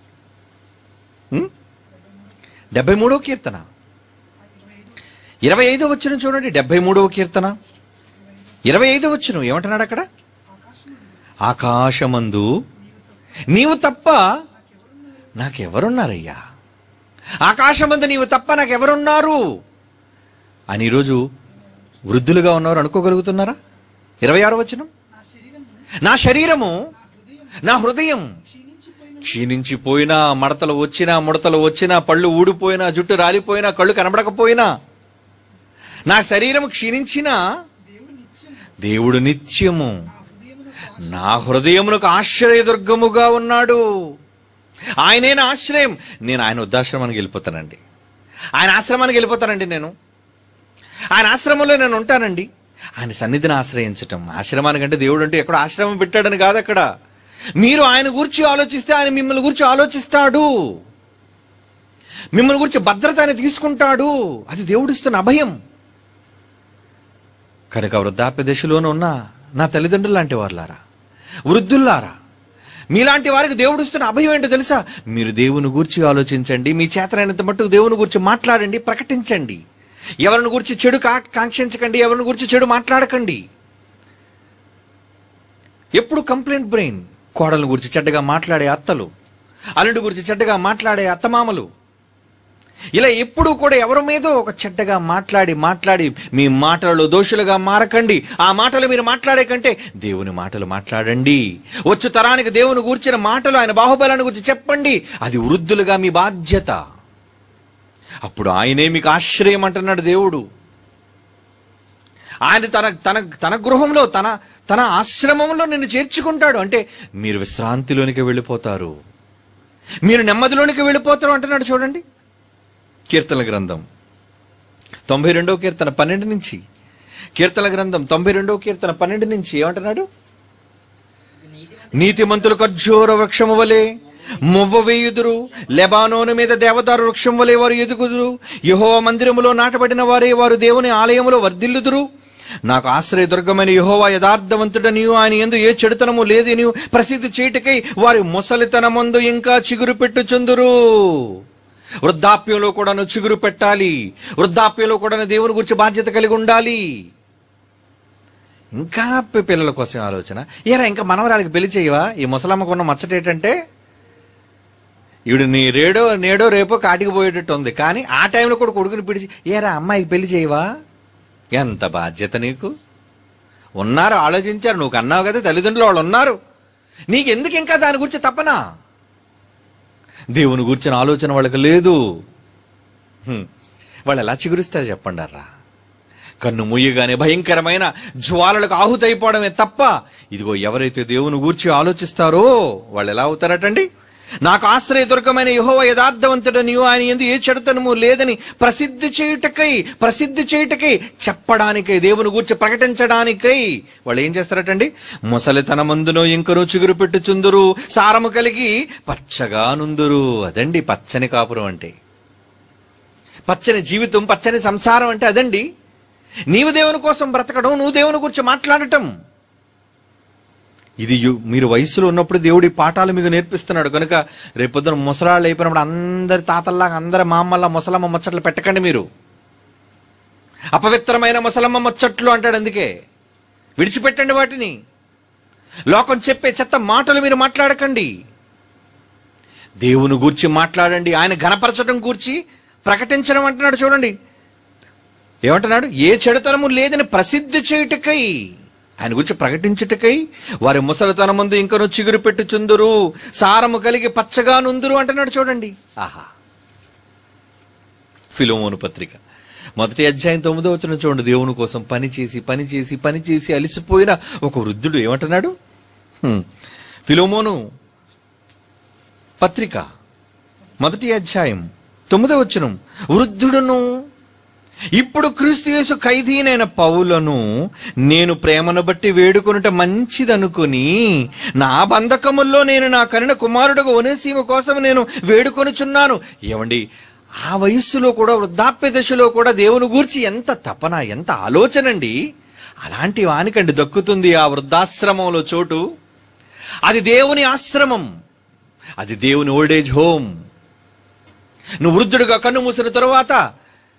డెబ్బై మూడవ కీర్తన ఇరవై ఐదో వచ్చిన చూడండి డెబ్బై మూడవ కీర్తన ఇరవై ఐదో వచ్చిన ఏమంటున్నాడు అక్కడ ఆకాశమందు నీవు తప్ప నాకెవరున్నారయ్యా ఆకాశమందు నీవు తప్ప నాకెవరున్నారు అని ఈరోజు వృద్ధులుగా ఉన్నవారు అనుకోగలుగుతున్నారా ఇరవై ఆరో వచనం నా శరీరము నా హృదయం క్షీణించిపోయినా మడతలు వచ్చినా ముడతలు వచ్చినా పళ్ళు ఊడిపోయినా జుట్టు రాలిపోయినా కళ్ళు కనబడకపోయినా నా శరీరం క్షీణించినా దేవుడు నిత్యము నా హృదయమునకు ఆశ్రయదుర్గముగా ఉన్నాడు ఆయనే నా ఆశ్రయం నేను ఆయన వృద్ధాశ్రమానికి వెళ్ళిపోతానండి ఆయన ఆశ్రమానికి వెళ్ళిపోతానండి నేను ఆయన ఆశ్రమంలో నేను ఉంటానండి ఆయన సన్నిధిని ఆశ్రయించటం ఆశ్రమానికంటే దేవుడు అంటే ఎక్కడ ఆశ్రమం పెట్టాడని కాదు అక్కడ మీరు ఆయన గురించి ఆలోచిస్తే ఆయన మిమ్మల్ని గురించి ఆలోచిస్తాడు మిమ్మల్ని గురించి భద్రత ఆయన తీసుకుంటాడు అది దేవుడిస్తున్న అభయం కనుక వృద్ధాప్య దశలోనే ఉన్న నా తల్లిదండ్రులు లాంటి వారులారా వృద్ధుల్లారా మీలాంటి వారికి దేవుడు ఇస్తున్న అభయం ఏంటో తెలుసా మీరు దేవుని గురించి ఆలోచించండి మీ చేతనైనంత మట్టుకు దేవుని గురించి మాట్లాడండి ప్రకటించండి ఎవరిని గురించి చెడు కా కాంక్షించకండి ఎవరిని గురించి చెడు మాట్లాడకండి ఎప్పుడు కంప్లైంట్ బ్రెయిన్ కోడల గురించి చెడ్డగా మాట్లాడే అత్తలు అల్లుడి గురించి చెడ్డగా మాట్లాడే అత్తమామలు ఇలా ఎప్పుడూ కూడా ఎవరి మీదో ఒక చెడ్డగా మాట్లాడి మాట్లాడి మీ మాటలలో దోషులుగా మారకండి ఆ మాటలు మీరు మాట్లాడే కంటే దేవుని మాటలు మాట్లాడండి వచ్చు తరానికి దేవుని గూర్చిన మాటలు ఆయన బాహుబలాన్ని గురించి చెప్పండి అది వృద్ధులుగా మీ బాధ్యత అప్పుడు ఆయనే మీకు ఆశ్రయం అంటున్నాడు దేవుడు ఆయన తన తన తన గృహంలో తన తన ఆశ్రమంలో నిన్ను చేర్చుకుంటాడు అంటే మీరు విశ్రాంతిలోనికి వెళ్ళిపోతారు మీరు నెమ్మదిలోనికి వెళ్ళిపోతారు అంటున్నాడు చూడండి కీర్తన గ్రంథం తొంభై రెండవ కీర్తన పన్నెండు నుంచి కీర్తన గ్రంథం తొంభై రెండవ కీర్తన పన్నెండు నుంచి ఏమంటున్నాడు నీతి నీతిమంతులు ఖర్జూర వృక్షము వలె మువ్వ వేయుదురు లెబానోను మీద దేవదారు వృక్షం వలె వారు ఎదుగుదురు యహో మందిరములో నాటబడిన వారే వారు దేవుని ఆలయములో వర్ధిల్లుదురు నాకు ఆశ్రయ దుర్గమైన యహోవా యథార్థవంతుడనియు ఆయన ఎందు ఏ చెడుతనము లేదని ప్రసిద్ధి చేయుటకై వారి ముసలితనమందు ఇంకా చిగురు పెట్టుచుందురు వృద్ధాప్యంలో కూడాను చిగురు పెట్టాలి వృద్ధాప్యంలో కూడా దేవుని గురించి బాధ్యత కలిగి ఉండాలి ఇంకా పి- పిల్లల కోసం ఆలోచన ఏరా ఇంకా మనవరాలకి పెళ్లి చేయవా ఈ ముసలమ్మకు ఉన్న మచ్చట ఏంటంటే ఈవిడ నీ రేడో నేడో రేపో కాటికి పోయేటట్టు ఉంది కానీ ఆ టైంలో కూడా కొడుకుని పిడిచి ఏరా అమ్మాయికి పెళ్లి చేయవా ఎంత బాధ్యత నీకు ఉన్నారు ఆలోచించారు నువ్వు కన్నావు కదా తల్లిదండ్రులు వాళ్ళు ఉన్నారు నీకెందుకు ఇంకా దాని గురించి తప్పనా దేవుని గురించిన ఆలోచన వాళ్ళకి లేదు హ్మ్. వాళ్ళు ఎలా చిగురిస్తారు చెప్పండి అర్రా కన్ను మూయగానే భయంకరమైన జ్వాలలకు ఆహుతైపోవడమే తప్ప ఇదిగో ఎవరైతే దేవుని గూర్చి ఆలోచిస్తారో వాళ్ళు ఎలా అవుతారటండి నాకు ఆశ్రయ దుర్గమైన యహోవ యథార్థవంతుడనియో ఆయన ఎందు ఏ చెడుతనము లేదని ప్రసిద్ధి చేయుటకై ప్రసిద్ధి చేయుటకై చెప్పడానికై దేవుని గూర్చి ప్రకటించడానికై వాళ్ళు ఏం చేస్తారటండి ముసలితనమందునో ఇంకనో చిగురు పెట్టుచుందురు సారము కలిగి పచ్చగా నుందురు అదండి పచ్చని కాపురం అంటే పచ్చని జీవితం పచ్చని సంసారం అంటే అదండి నీవు దేవుని కోసం బ్రతకడం నువ్వు దేవుని గురించి మాట్లాడటం ఇది యు- మీరు వయసులో ఉన్నప్పుడు దేవుడి పాఠాలు మీకు నేర్పిస్తున్నాడు కనుక రేపొద్దున ముసలాళ్ళు అయిపోయినప్పుడు అందరి తాతల్లాగా అందరి మామల్లా ముసలమ్మ ముచ్చట్లు పెట్టకండి మీరు అపవిత్రమైన ముసలమ్మ ముచ్చట్లు అంటాడు అందుకే విడిచిపెట్టండి వాటిని లోకం చెప్పే చెత్త మాటలు మీరు మాట్లాడకండి దేవుని గూర్చి మాట్లాడండి ఆయన ఘనపరచడం గూర్చి ప్రకటించడం అంటున్నాడు చూడండి ఏమంటున్నాడు ఏ చెడుతనము లేదని ప్రసిద్ధి చేయుటకై ఆయన గురించి ప్రకటించుటకై వారి ముసలితనం ముందు ఇంకను చిగురు పెట్టుచుందురు సారము కలిగి పచ్చగా నుందురు అంటున్నాడు చూడండి ఆహా ఫిలోమోను పత్రిక మొదటి అధ్యాయం తొమ్మిదో వచ్చిన చూడండి దేవుని కోసం పని చేసి పని చేసి పని చేసి అలిసిపోయిన ఒక వృద్ధుడు ఏమంటున్నాడు హ్మ్. ఫిలోమోను పత్రిక మొదటి అధ్యాయం తొమ్మిదో వచనం వృద్ధుడును ఇప్పుడు క్రీస్తు యేసు ఖైదీనైన పౌలను నేను ప్రేమను బట్టి వేడుకొనుట మంచిదనుకుని నా బంధకముల్లో నేను నా కనిన కుమారుడుగా ఒనేసీమ కోసం నేను వేడుకొనుచున్నాను ఏమండి ఆ వయస్సులో కూడా వృద్ధాప్య దశలో కూడా దేవుని గూర్చి ఎంత తపన ఎంత ఆలోచనండి అలాంటి వానికండి దక్కుతుంది ఆ వృద్ధాశ్రమంలో చోటు అది దేవుని ఆశ్రమం అది దేవుని ఓల్డేజ్ హోమ్ నువ్వు వృద్ధుడుగా కన్ను మూసిన తరువాత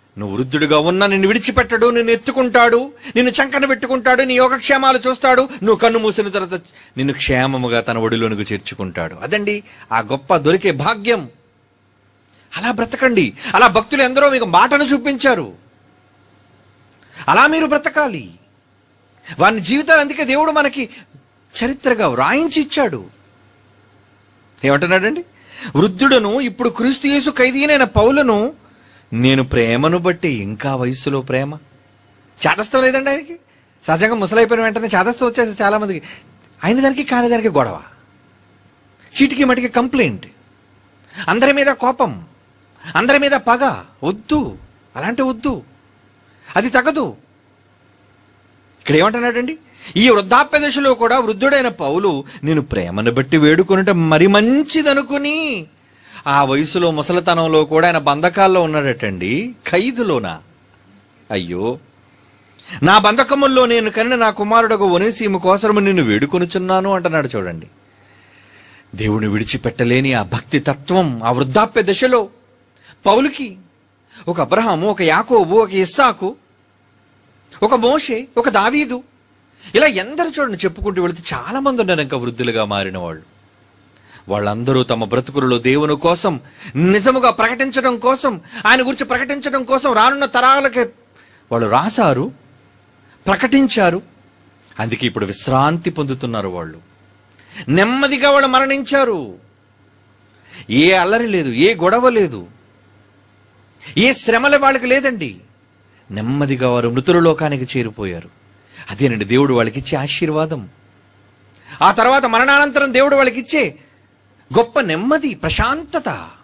నువ్వు వృద్ధుడిగా ఉన్నా నిన్ను విడిచిపెట్టడు నిన్ను ఎత్తుకుంటాడు నిన్ను చంకన పెట్టుకుంటాడు నీ యోగక్షేమాలు చూస్తాడు నువ్వు కన్ను మూసిన తర్వాత నిన్ను క్షేమముగా తన ఒడిలోనికి చేర్చుకుంటాడు అదండి ఆ గొప్ప దొరికే భాగ్యం అలా బ్రతకండి అలా భక్తులు ఎందరో మీకు మాటను చూపించారు అలా మీరు బ్రతకాలి వాని జీవితాలు అందుకే దేవుడు మనకి చరిత్రగా వ్రాయించి ఇచ్చాడు ఏమంటున్నాడండి వృద్ధుడను ఇప్పుడు క్రీస్తు యేసు ఖైదీనైన పౌలను నేను ప్రేమను బట్టి ఇంకా వయస్సులో ప్రేమ చాదస్తం లేదండి ఆయనకి సహజంగా ముసలైపోయిన వెంటనే చాదస్తం వచ్చేసి చాలా మందికి అయిన దానికి కాని దానికి గొడవ చీటికి మటికి కంప్లైంట్ అందరి మీద కోపం అందరి మీద పగ వద్దు అలాంటి వద్దు అది తగదు ఇక్కడ ఏమంటున్నాడండి ఈ వృద్ధాప్య దశలో కూడా వృద్ధుడైన పౌలు నేను ప్రేమను బట్టి వేడుకొనుట మరి మంచిదనుకుని ఆ వయసులో ముసలితనంలో కూడా ఆయన బంధకాల్లో ఉన్నాడటండి ఖైదులోనా అయ్యో నా బంధకముల్లో నేను కనిన నా కుమారుడకు ఒనేసీము కోసము నిన్ను వేడుకొనుచున్నాను అంటున్నాడు చూడండి దేవుని విడిచిపెట్టలేని ఆ భక్తి తత్వం ఆ వృద్ధాప్య దశలో పౌలుకి ఒక అబ్రహాము ఒక యాకోబు ఒక ఇస్సాకు ఒక మోషే ఒక దావీదు ఇలా ఎందరు చూడండి చెప్పుకుంటూ వెళితే చాలా మంది ఉన్నారు ఇంకా వృద్ధులుగా మారిన వాళ్ళు వాళ్ళందరూ తమ బ్రతుకులలో దేవుని కోసం నిజముగా ప్రకటించడం కోసం ఆయన గురించి ప్రకటించడం కోసం రానున్న తరాలకి వాళ్ళు రాశారు ప్రకటించారు అందుకే ఇప్పుడు విశ్రాంతి పొందుతున్నారు వాళ్ళు నెమ్మదిగా వాళ్ళు మరణించారు ఏ అల్లరి లేదు ఏ గొడవ లేదు ఏ శ్రమల వాళ్ళకి లేదండి నెమ్మదిగా వారు మృతుల లోకానికి చేరిపోయారు అదేనండి దేవుడు వాళ్ళకి ఇచ్చే ఆశీర్వాదం ఆ తర్వాత మరణానంతరం దేవుడు వాళ్ళకి ఇచ్చే గొప్ప నెమ్మది ప్రశాంతత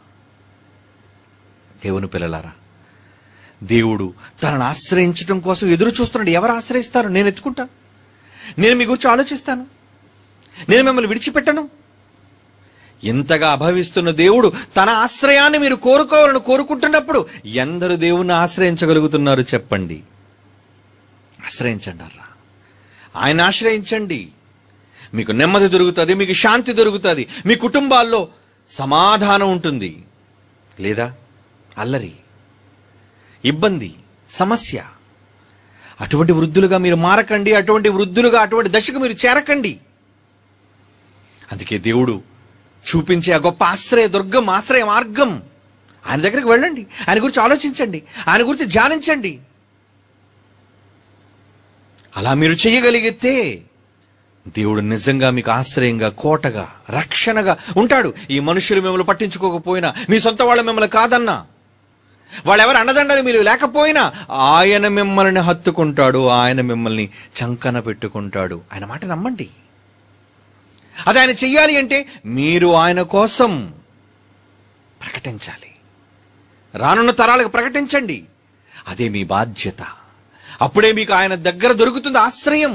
దేవుని పిల్లలారా దేవుడు తనను ఆశ్రయించడం కోసం ఎదురు చూస్తున్నాడు ఎవరు ఆశ్రయిస్తారు నేను ఎత్తుకుంటాను నేను మీ గురించి ఆలోచిస్తాను నేను మిమ్మల్ని విడిచిపెట్టను ఇంతగా అభవిస్తున్న దేవుడు తన ఆశ్రయాన్ని మీరు కోరుకోవాలని కోరుకుంటున్నప్పుడు ఎందరు దేవుణ్ణి ఆశ్రయించగలుగుతున్నారు చెప్పండి ఆశ్రయించండి అర్రా ఆయన ఆశ్రయించండి మీకు నెమ్మది దొరుకుతుంది మీకు శాంతి దొరుకుతుంది మీ కుటుంబాల్లో సమాధానం ఉంటుంది లేదా అల్లరి ఇబ్బంది సమస్య అటువంటి వృద్ధులుగా మీరు మారకండి అటువంటి వృద్ధులుగా అటువంటి దశకు మీరు చేరకండి అందుకే దేవుడు చూపించే ఆ గొప్ప ఆశ్రయ దుర్గం ఆశ్రయ మార్గం ఆయన దగ్గరికి వెళ్ళండి ఆయన గురించి ఆలోచించండి ఆయన గురించి ధ్యానించండి అలా మీరు చేయగలిగితే దేవుడు నిజంగా మీకు ఆశ్రయంగా కోటగా రక్షణగా ఉంటాడు ఈ మనుషులు మిమ్మల్ని పట్టించుకోకపోయినా మీ సొంత వాళ్ళు మిమ్మల్ని కాదన్నా వాళ్ళెవరు అండదండలు మీరు లేకపోయినా ఆయన మిమ్మల్ని హత్తుకుంటాడు ఆయన మిమ్మల్ని చంకన పెట్టుకుంటాడు ఆయన మాట నమ్మండి అది ఆయన చెయ్యాలి అంటే మీరు ఆయన కోసం ప్రకటించాలి రానున్న తరాలకు ప్రకటించండి అదే మీ బాధ్యత అప్పుడే మీకు ఆయన దగ్గర దొరుకుతుంది ఆశ్రయం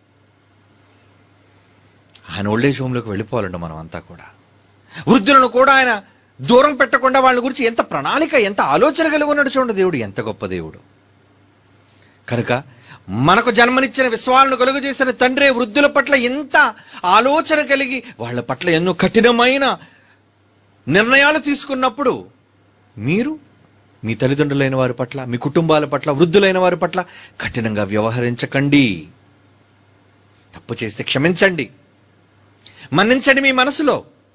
ఆయన ఓల్డేజ్ హోమ్లోకి వెళ్ళిపోవాలండి మనం అంతా కూడా వృద్ధులను కూడా ఆయన దూరం పెట్టకుండా వాళ్ళ గురించి ఎంత ప్రణాళిక ఎంత ఆలోచన కలిగి ఉన్నాడు చూడండి దేవుడు ఎంత గొప్ప దేవుడు కనుక మనకు జన్మనిచ్చిన విశ్వాలను కలుగు చేసిన తండ్రి వృద్ధుల పట్ల ఎంత ఆలోచన కలిగి వాళ్ళ పట్ల ఎన్నో కఠినమైన నిర్ణయాలు తీసుకున్నప్పుడు మీరు మీ తల్లిదండ్రులైన వారి పట్ల మీ కుటుంబాల పట్ల వృద్ధులైన వారి పట్ల కఠినంగా వ్యవహరించకండి తప్పు చేస్తే క్షమించండి మన్నించండి మీ మనసులో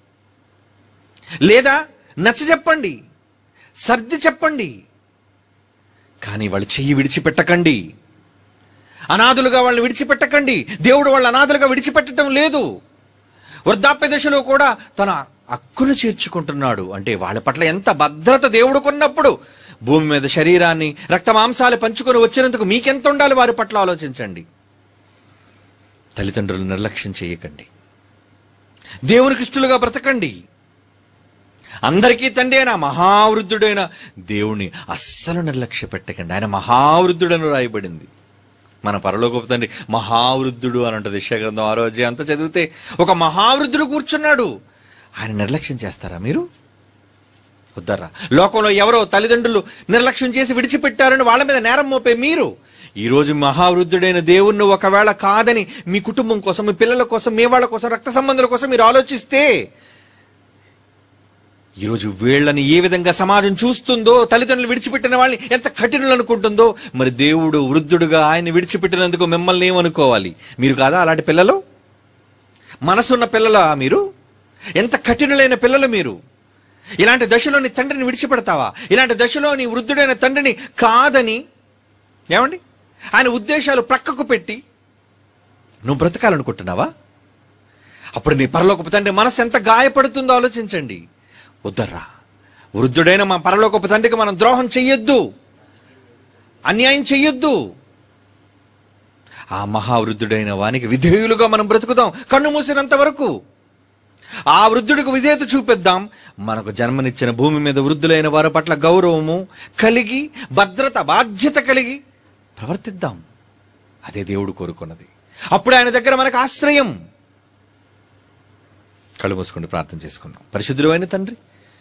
లేదా నచ్చ చెప్పండి సర్ది చెప్పండి కానీ వాళ్ళు చెయ్యి విడిచిపెట్టకండి అనాథులుగా వాళ్ళని విడిచిపెట్టకండి దేవుడు వాళ్ళ అనాథులుగా విడిచిపెట్టడం లేదు వృద్ధాప్య దశలో కూడా తన హక్కును చేర్చుకుంటున్నాడు అంటే వాళ్ళ పట్ల ఎంత భద్రత దేవుడు కొన్నప్పుడు భూమి మీద శరీరాన్ని రక్త మాంసాలు పంచుకొని వచ్చినందుకు మీకెంత ఉండాలి వారి పట్ల ఆలోచించండి తల్లిదండ్రులు నిర్లక్ష్యం చేయకండి దేవునికి ఇష్టలుగా బ్రతకండి అందరికీ తండ్రి అయిన మహావృద్ధుడైన దేవుణ్ణి అస్సలు నిర్లక్ష్య పెట్టకండి ఆయన మహావృద్ధుడని రాయబడింది మన పరలోకపు తండ్రి మహావృద్ధుడు అని ఉంటుంది గ్రంథం ఆరో అధ్యాయం అంతా చదివితే ఒక మహావృద్ధుడు కూర్చున్నాడు ఆయన నిర్లక్ష్యం చేస్తారా మీరు వద్దరా లోకంలో ఎవరో తల్లిదండ్రులు నిర్లక్ష్యం చేసి విడిచిపెట్టారని వాళ్ళ మీద నేరం మోపే మీరు ఈరోజు మహావృద్ధుడైన దేవుణ్ణి ఒకవేళ కాదని మీ కుటుంబం కోసం మీ పిల్లల కోసం మీ వాళ్ళ కోసం రక్త సంబంధాల కోసం మీరు ఆలోచిస్తే ఈరోజు వీళ్ళని ఏ విధంగా సమాజం చూస్తుందో తల్లిదండ్రులు విడిచిపెట్టిన వాళ్ళని ఎంత కఠినలు అనుకుంటుందో మరి దేవుడు వృద్ధుడుగా ఆయన విడిచిపెట్టినందుకు మిమ్మల్ని ఏమనుకోవాలి మీరు కాదా అలాంటి పిల్లలు మనసున్న పిల్లలా మీరు ఎంత కఠినులైన పిల్లలు మీరు ఇలాంటి దశలో నీ తండ్రిని విడిచిపెడతావా ఇలాంటి దశలో నీ వృద్ధుడైన తండ్రిని కాదని ఏమండి ఆయన ఉద్దేశాలు ప్రక్కకు పెట్టి నువ్వు బ్రతకాలనుకుంటున్నావా అప్పుడు నీ పరలోకపు తండ్రి మనసు ఎంత గాయపడుతుందో ఆలోచించండి వద్దర్రా వృద్ధుడైన మా పరలోకపు తండ్రికి మనం ద్రోహం చెయ్యొద్దు అన్యాయం చెయ్యొద్దు ఆ మహావృద్ధుడైన వానికి విధేయులుగా మనం బ్రతుకుదాం కన్ను మూసినంత వరకు ఆ వృద్ధుడికి విధేయత చూపిద్దాం మనకు జన్మనిచ్చిన భూమి మీద వృద్ధులైన వారి పట్ల గౌరవము కలిగి భద్రత బాధ్యత కలిగి ప్రవర్తిద్దాం అదే దేవుడు కోరుకున్నది అప్పుడు ఆయన దగ్గర మనకు ఆశ్రయం కళ్ళు మూసుకొని ప్రార్థన చేసుకుందాం పరిశుద్ధుడు అయిన తండ్రి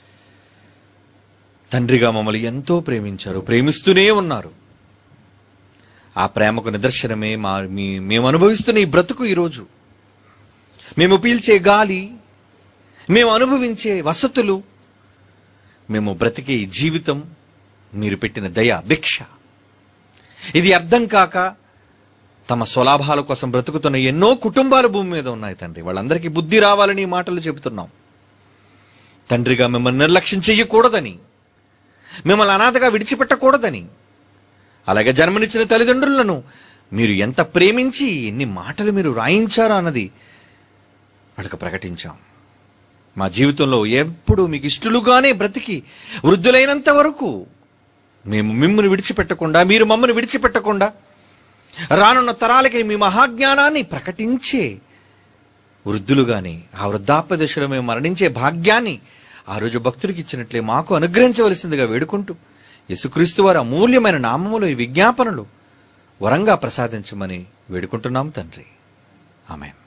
తండ్రిగా మమ్మల్ని ఎంతో ప్రేమించారు ప్రేమిస్తూనే ఉన్నారు ఆ ప్రేమకు నిదర్శనమే మా మీ మేము అనుభవిస్తున్న ఈ బ్రతుకు ఈరోజు మేము పీల్చే గాలి మేము అనుభవించే వసతులు మేము బ్రతికే ఈ జీవితం మీరు పెట్టిన దయ భిక్ష ఇది అర్థం కాక తమ స్వలాభాల కోసం బ్రతుకుతున్న ఎన్నో కుటుంబాలు భూమి మీద ఉన్నాయి తండ్రి వాళ్ళందరికీ బుద్ధి రావాలని ఈ మాటలు చెబుతున్నాం తండ్రిగా మిమ్మల్ని నిర్లక్ష్యం చెయ్యకూడదని మిమ్మల్ని అనాథగా విడిచిపెట్టకూడదని అలాగే జన్మనిచ్చిన తల్లిదండ్రులను మీరు ఎంత ప్రేమించి ఎన్ని మాటలు మీరు రాయించారో అన్నది వాళ్ళకి ప్రకటించాం మా జీవితంలో ఎప్పుడు మీకు ఇష్టలుగానే బ్రతికి వృద్ధులైనంత వరకు మేము మిమ్మల్ని విడిచిపెట్టకుండా మీరు మమ్మల్ని విడిచిపెట్టకుండా రానున్న తరాలకి మీ మహాజ్ఞానాన్ని ప్రకటించే వృద్ధులుగానే ఆ వృద్ధాప్య దశలో మేము మరణించే భాగ్యాన్ని ఆ రోజు భక్తుడికి ఇచ్చినట్లే మాకు అనుగ్రహించవలసిందిగా వేడుకుంటూ యేసుక్రీస్తు వారి అమూల్యమైన నామములో ఈ విజ్ఞాపనలు వరంగా ప్రసాదించమని వేడుకుంటున్నాం తండ్రి ఆమెన్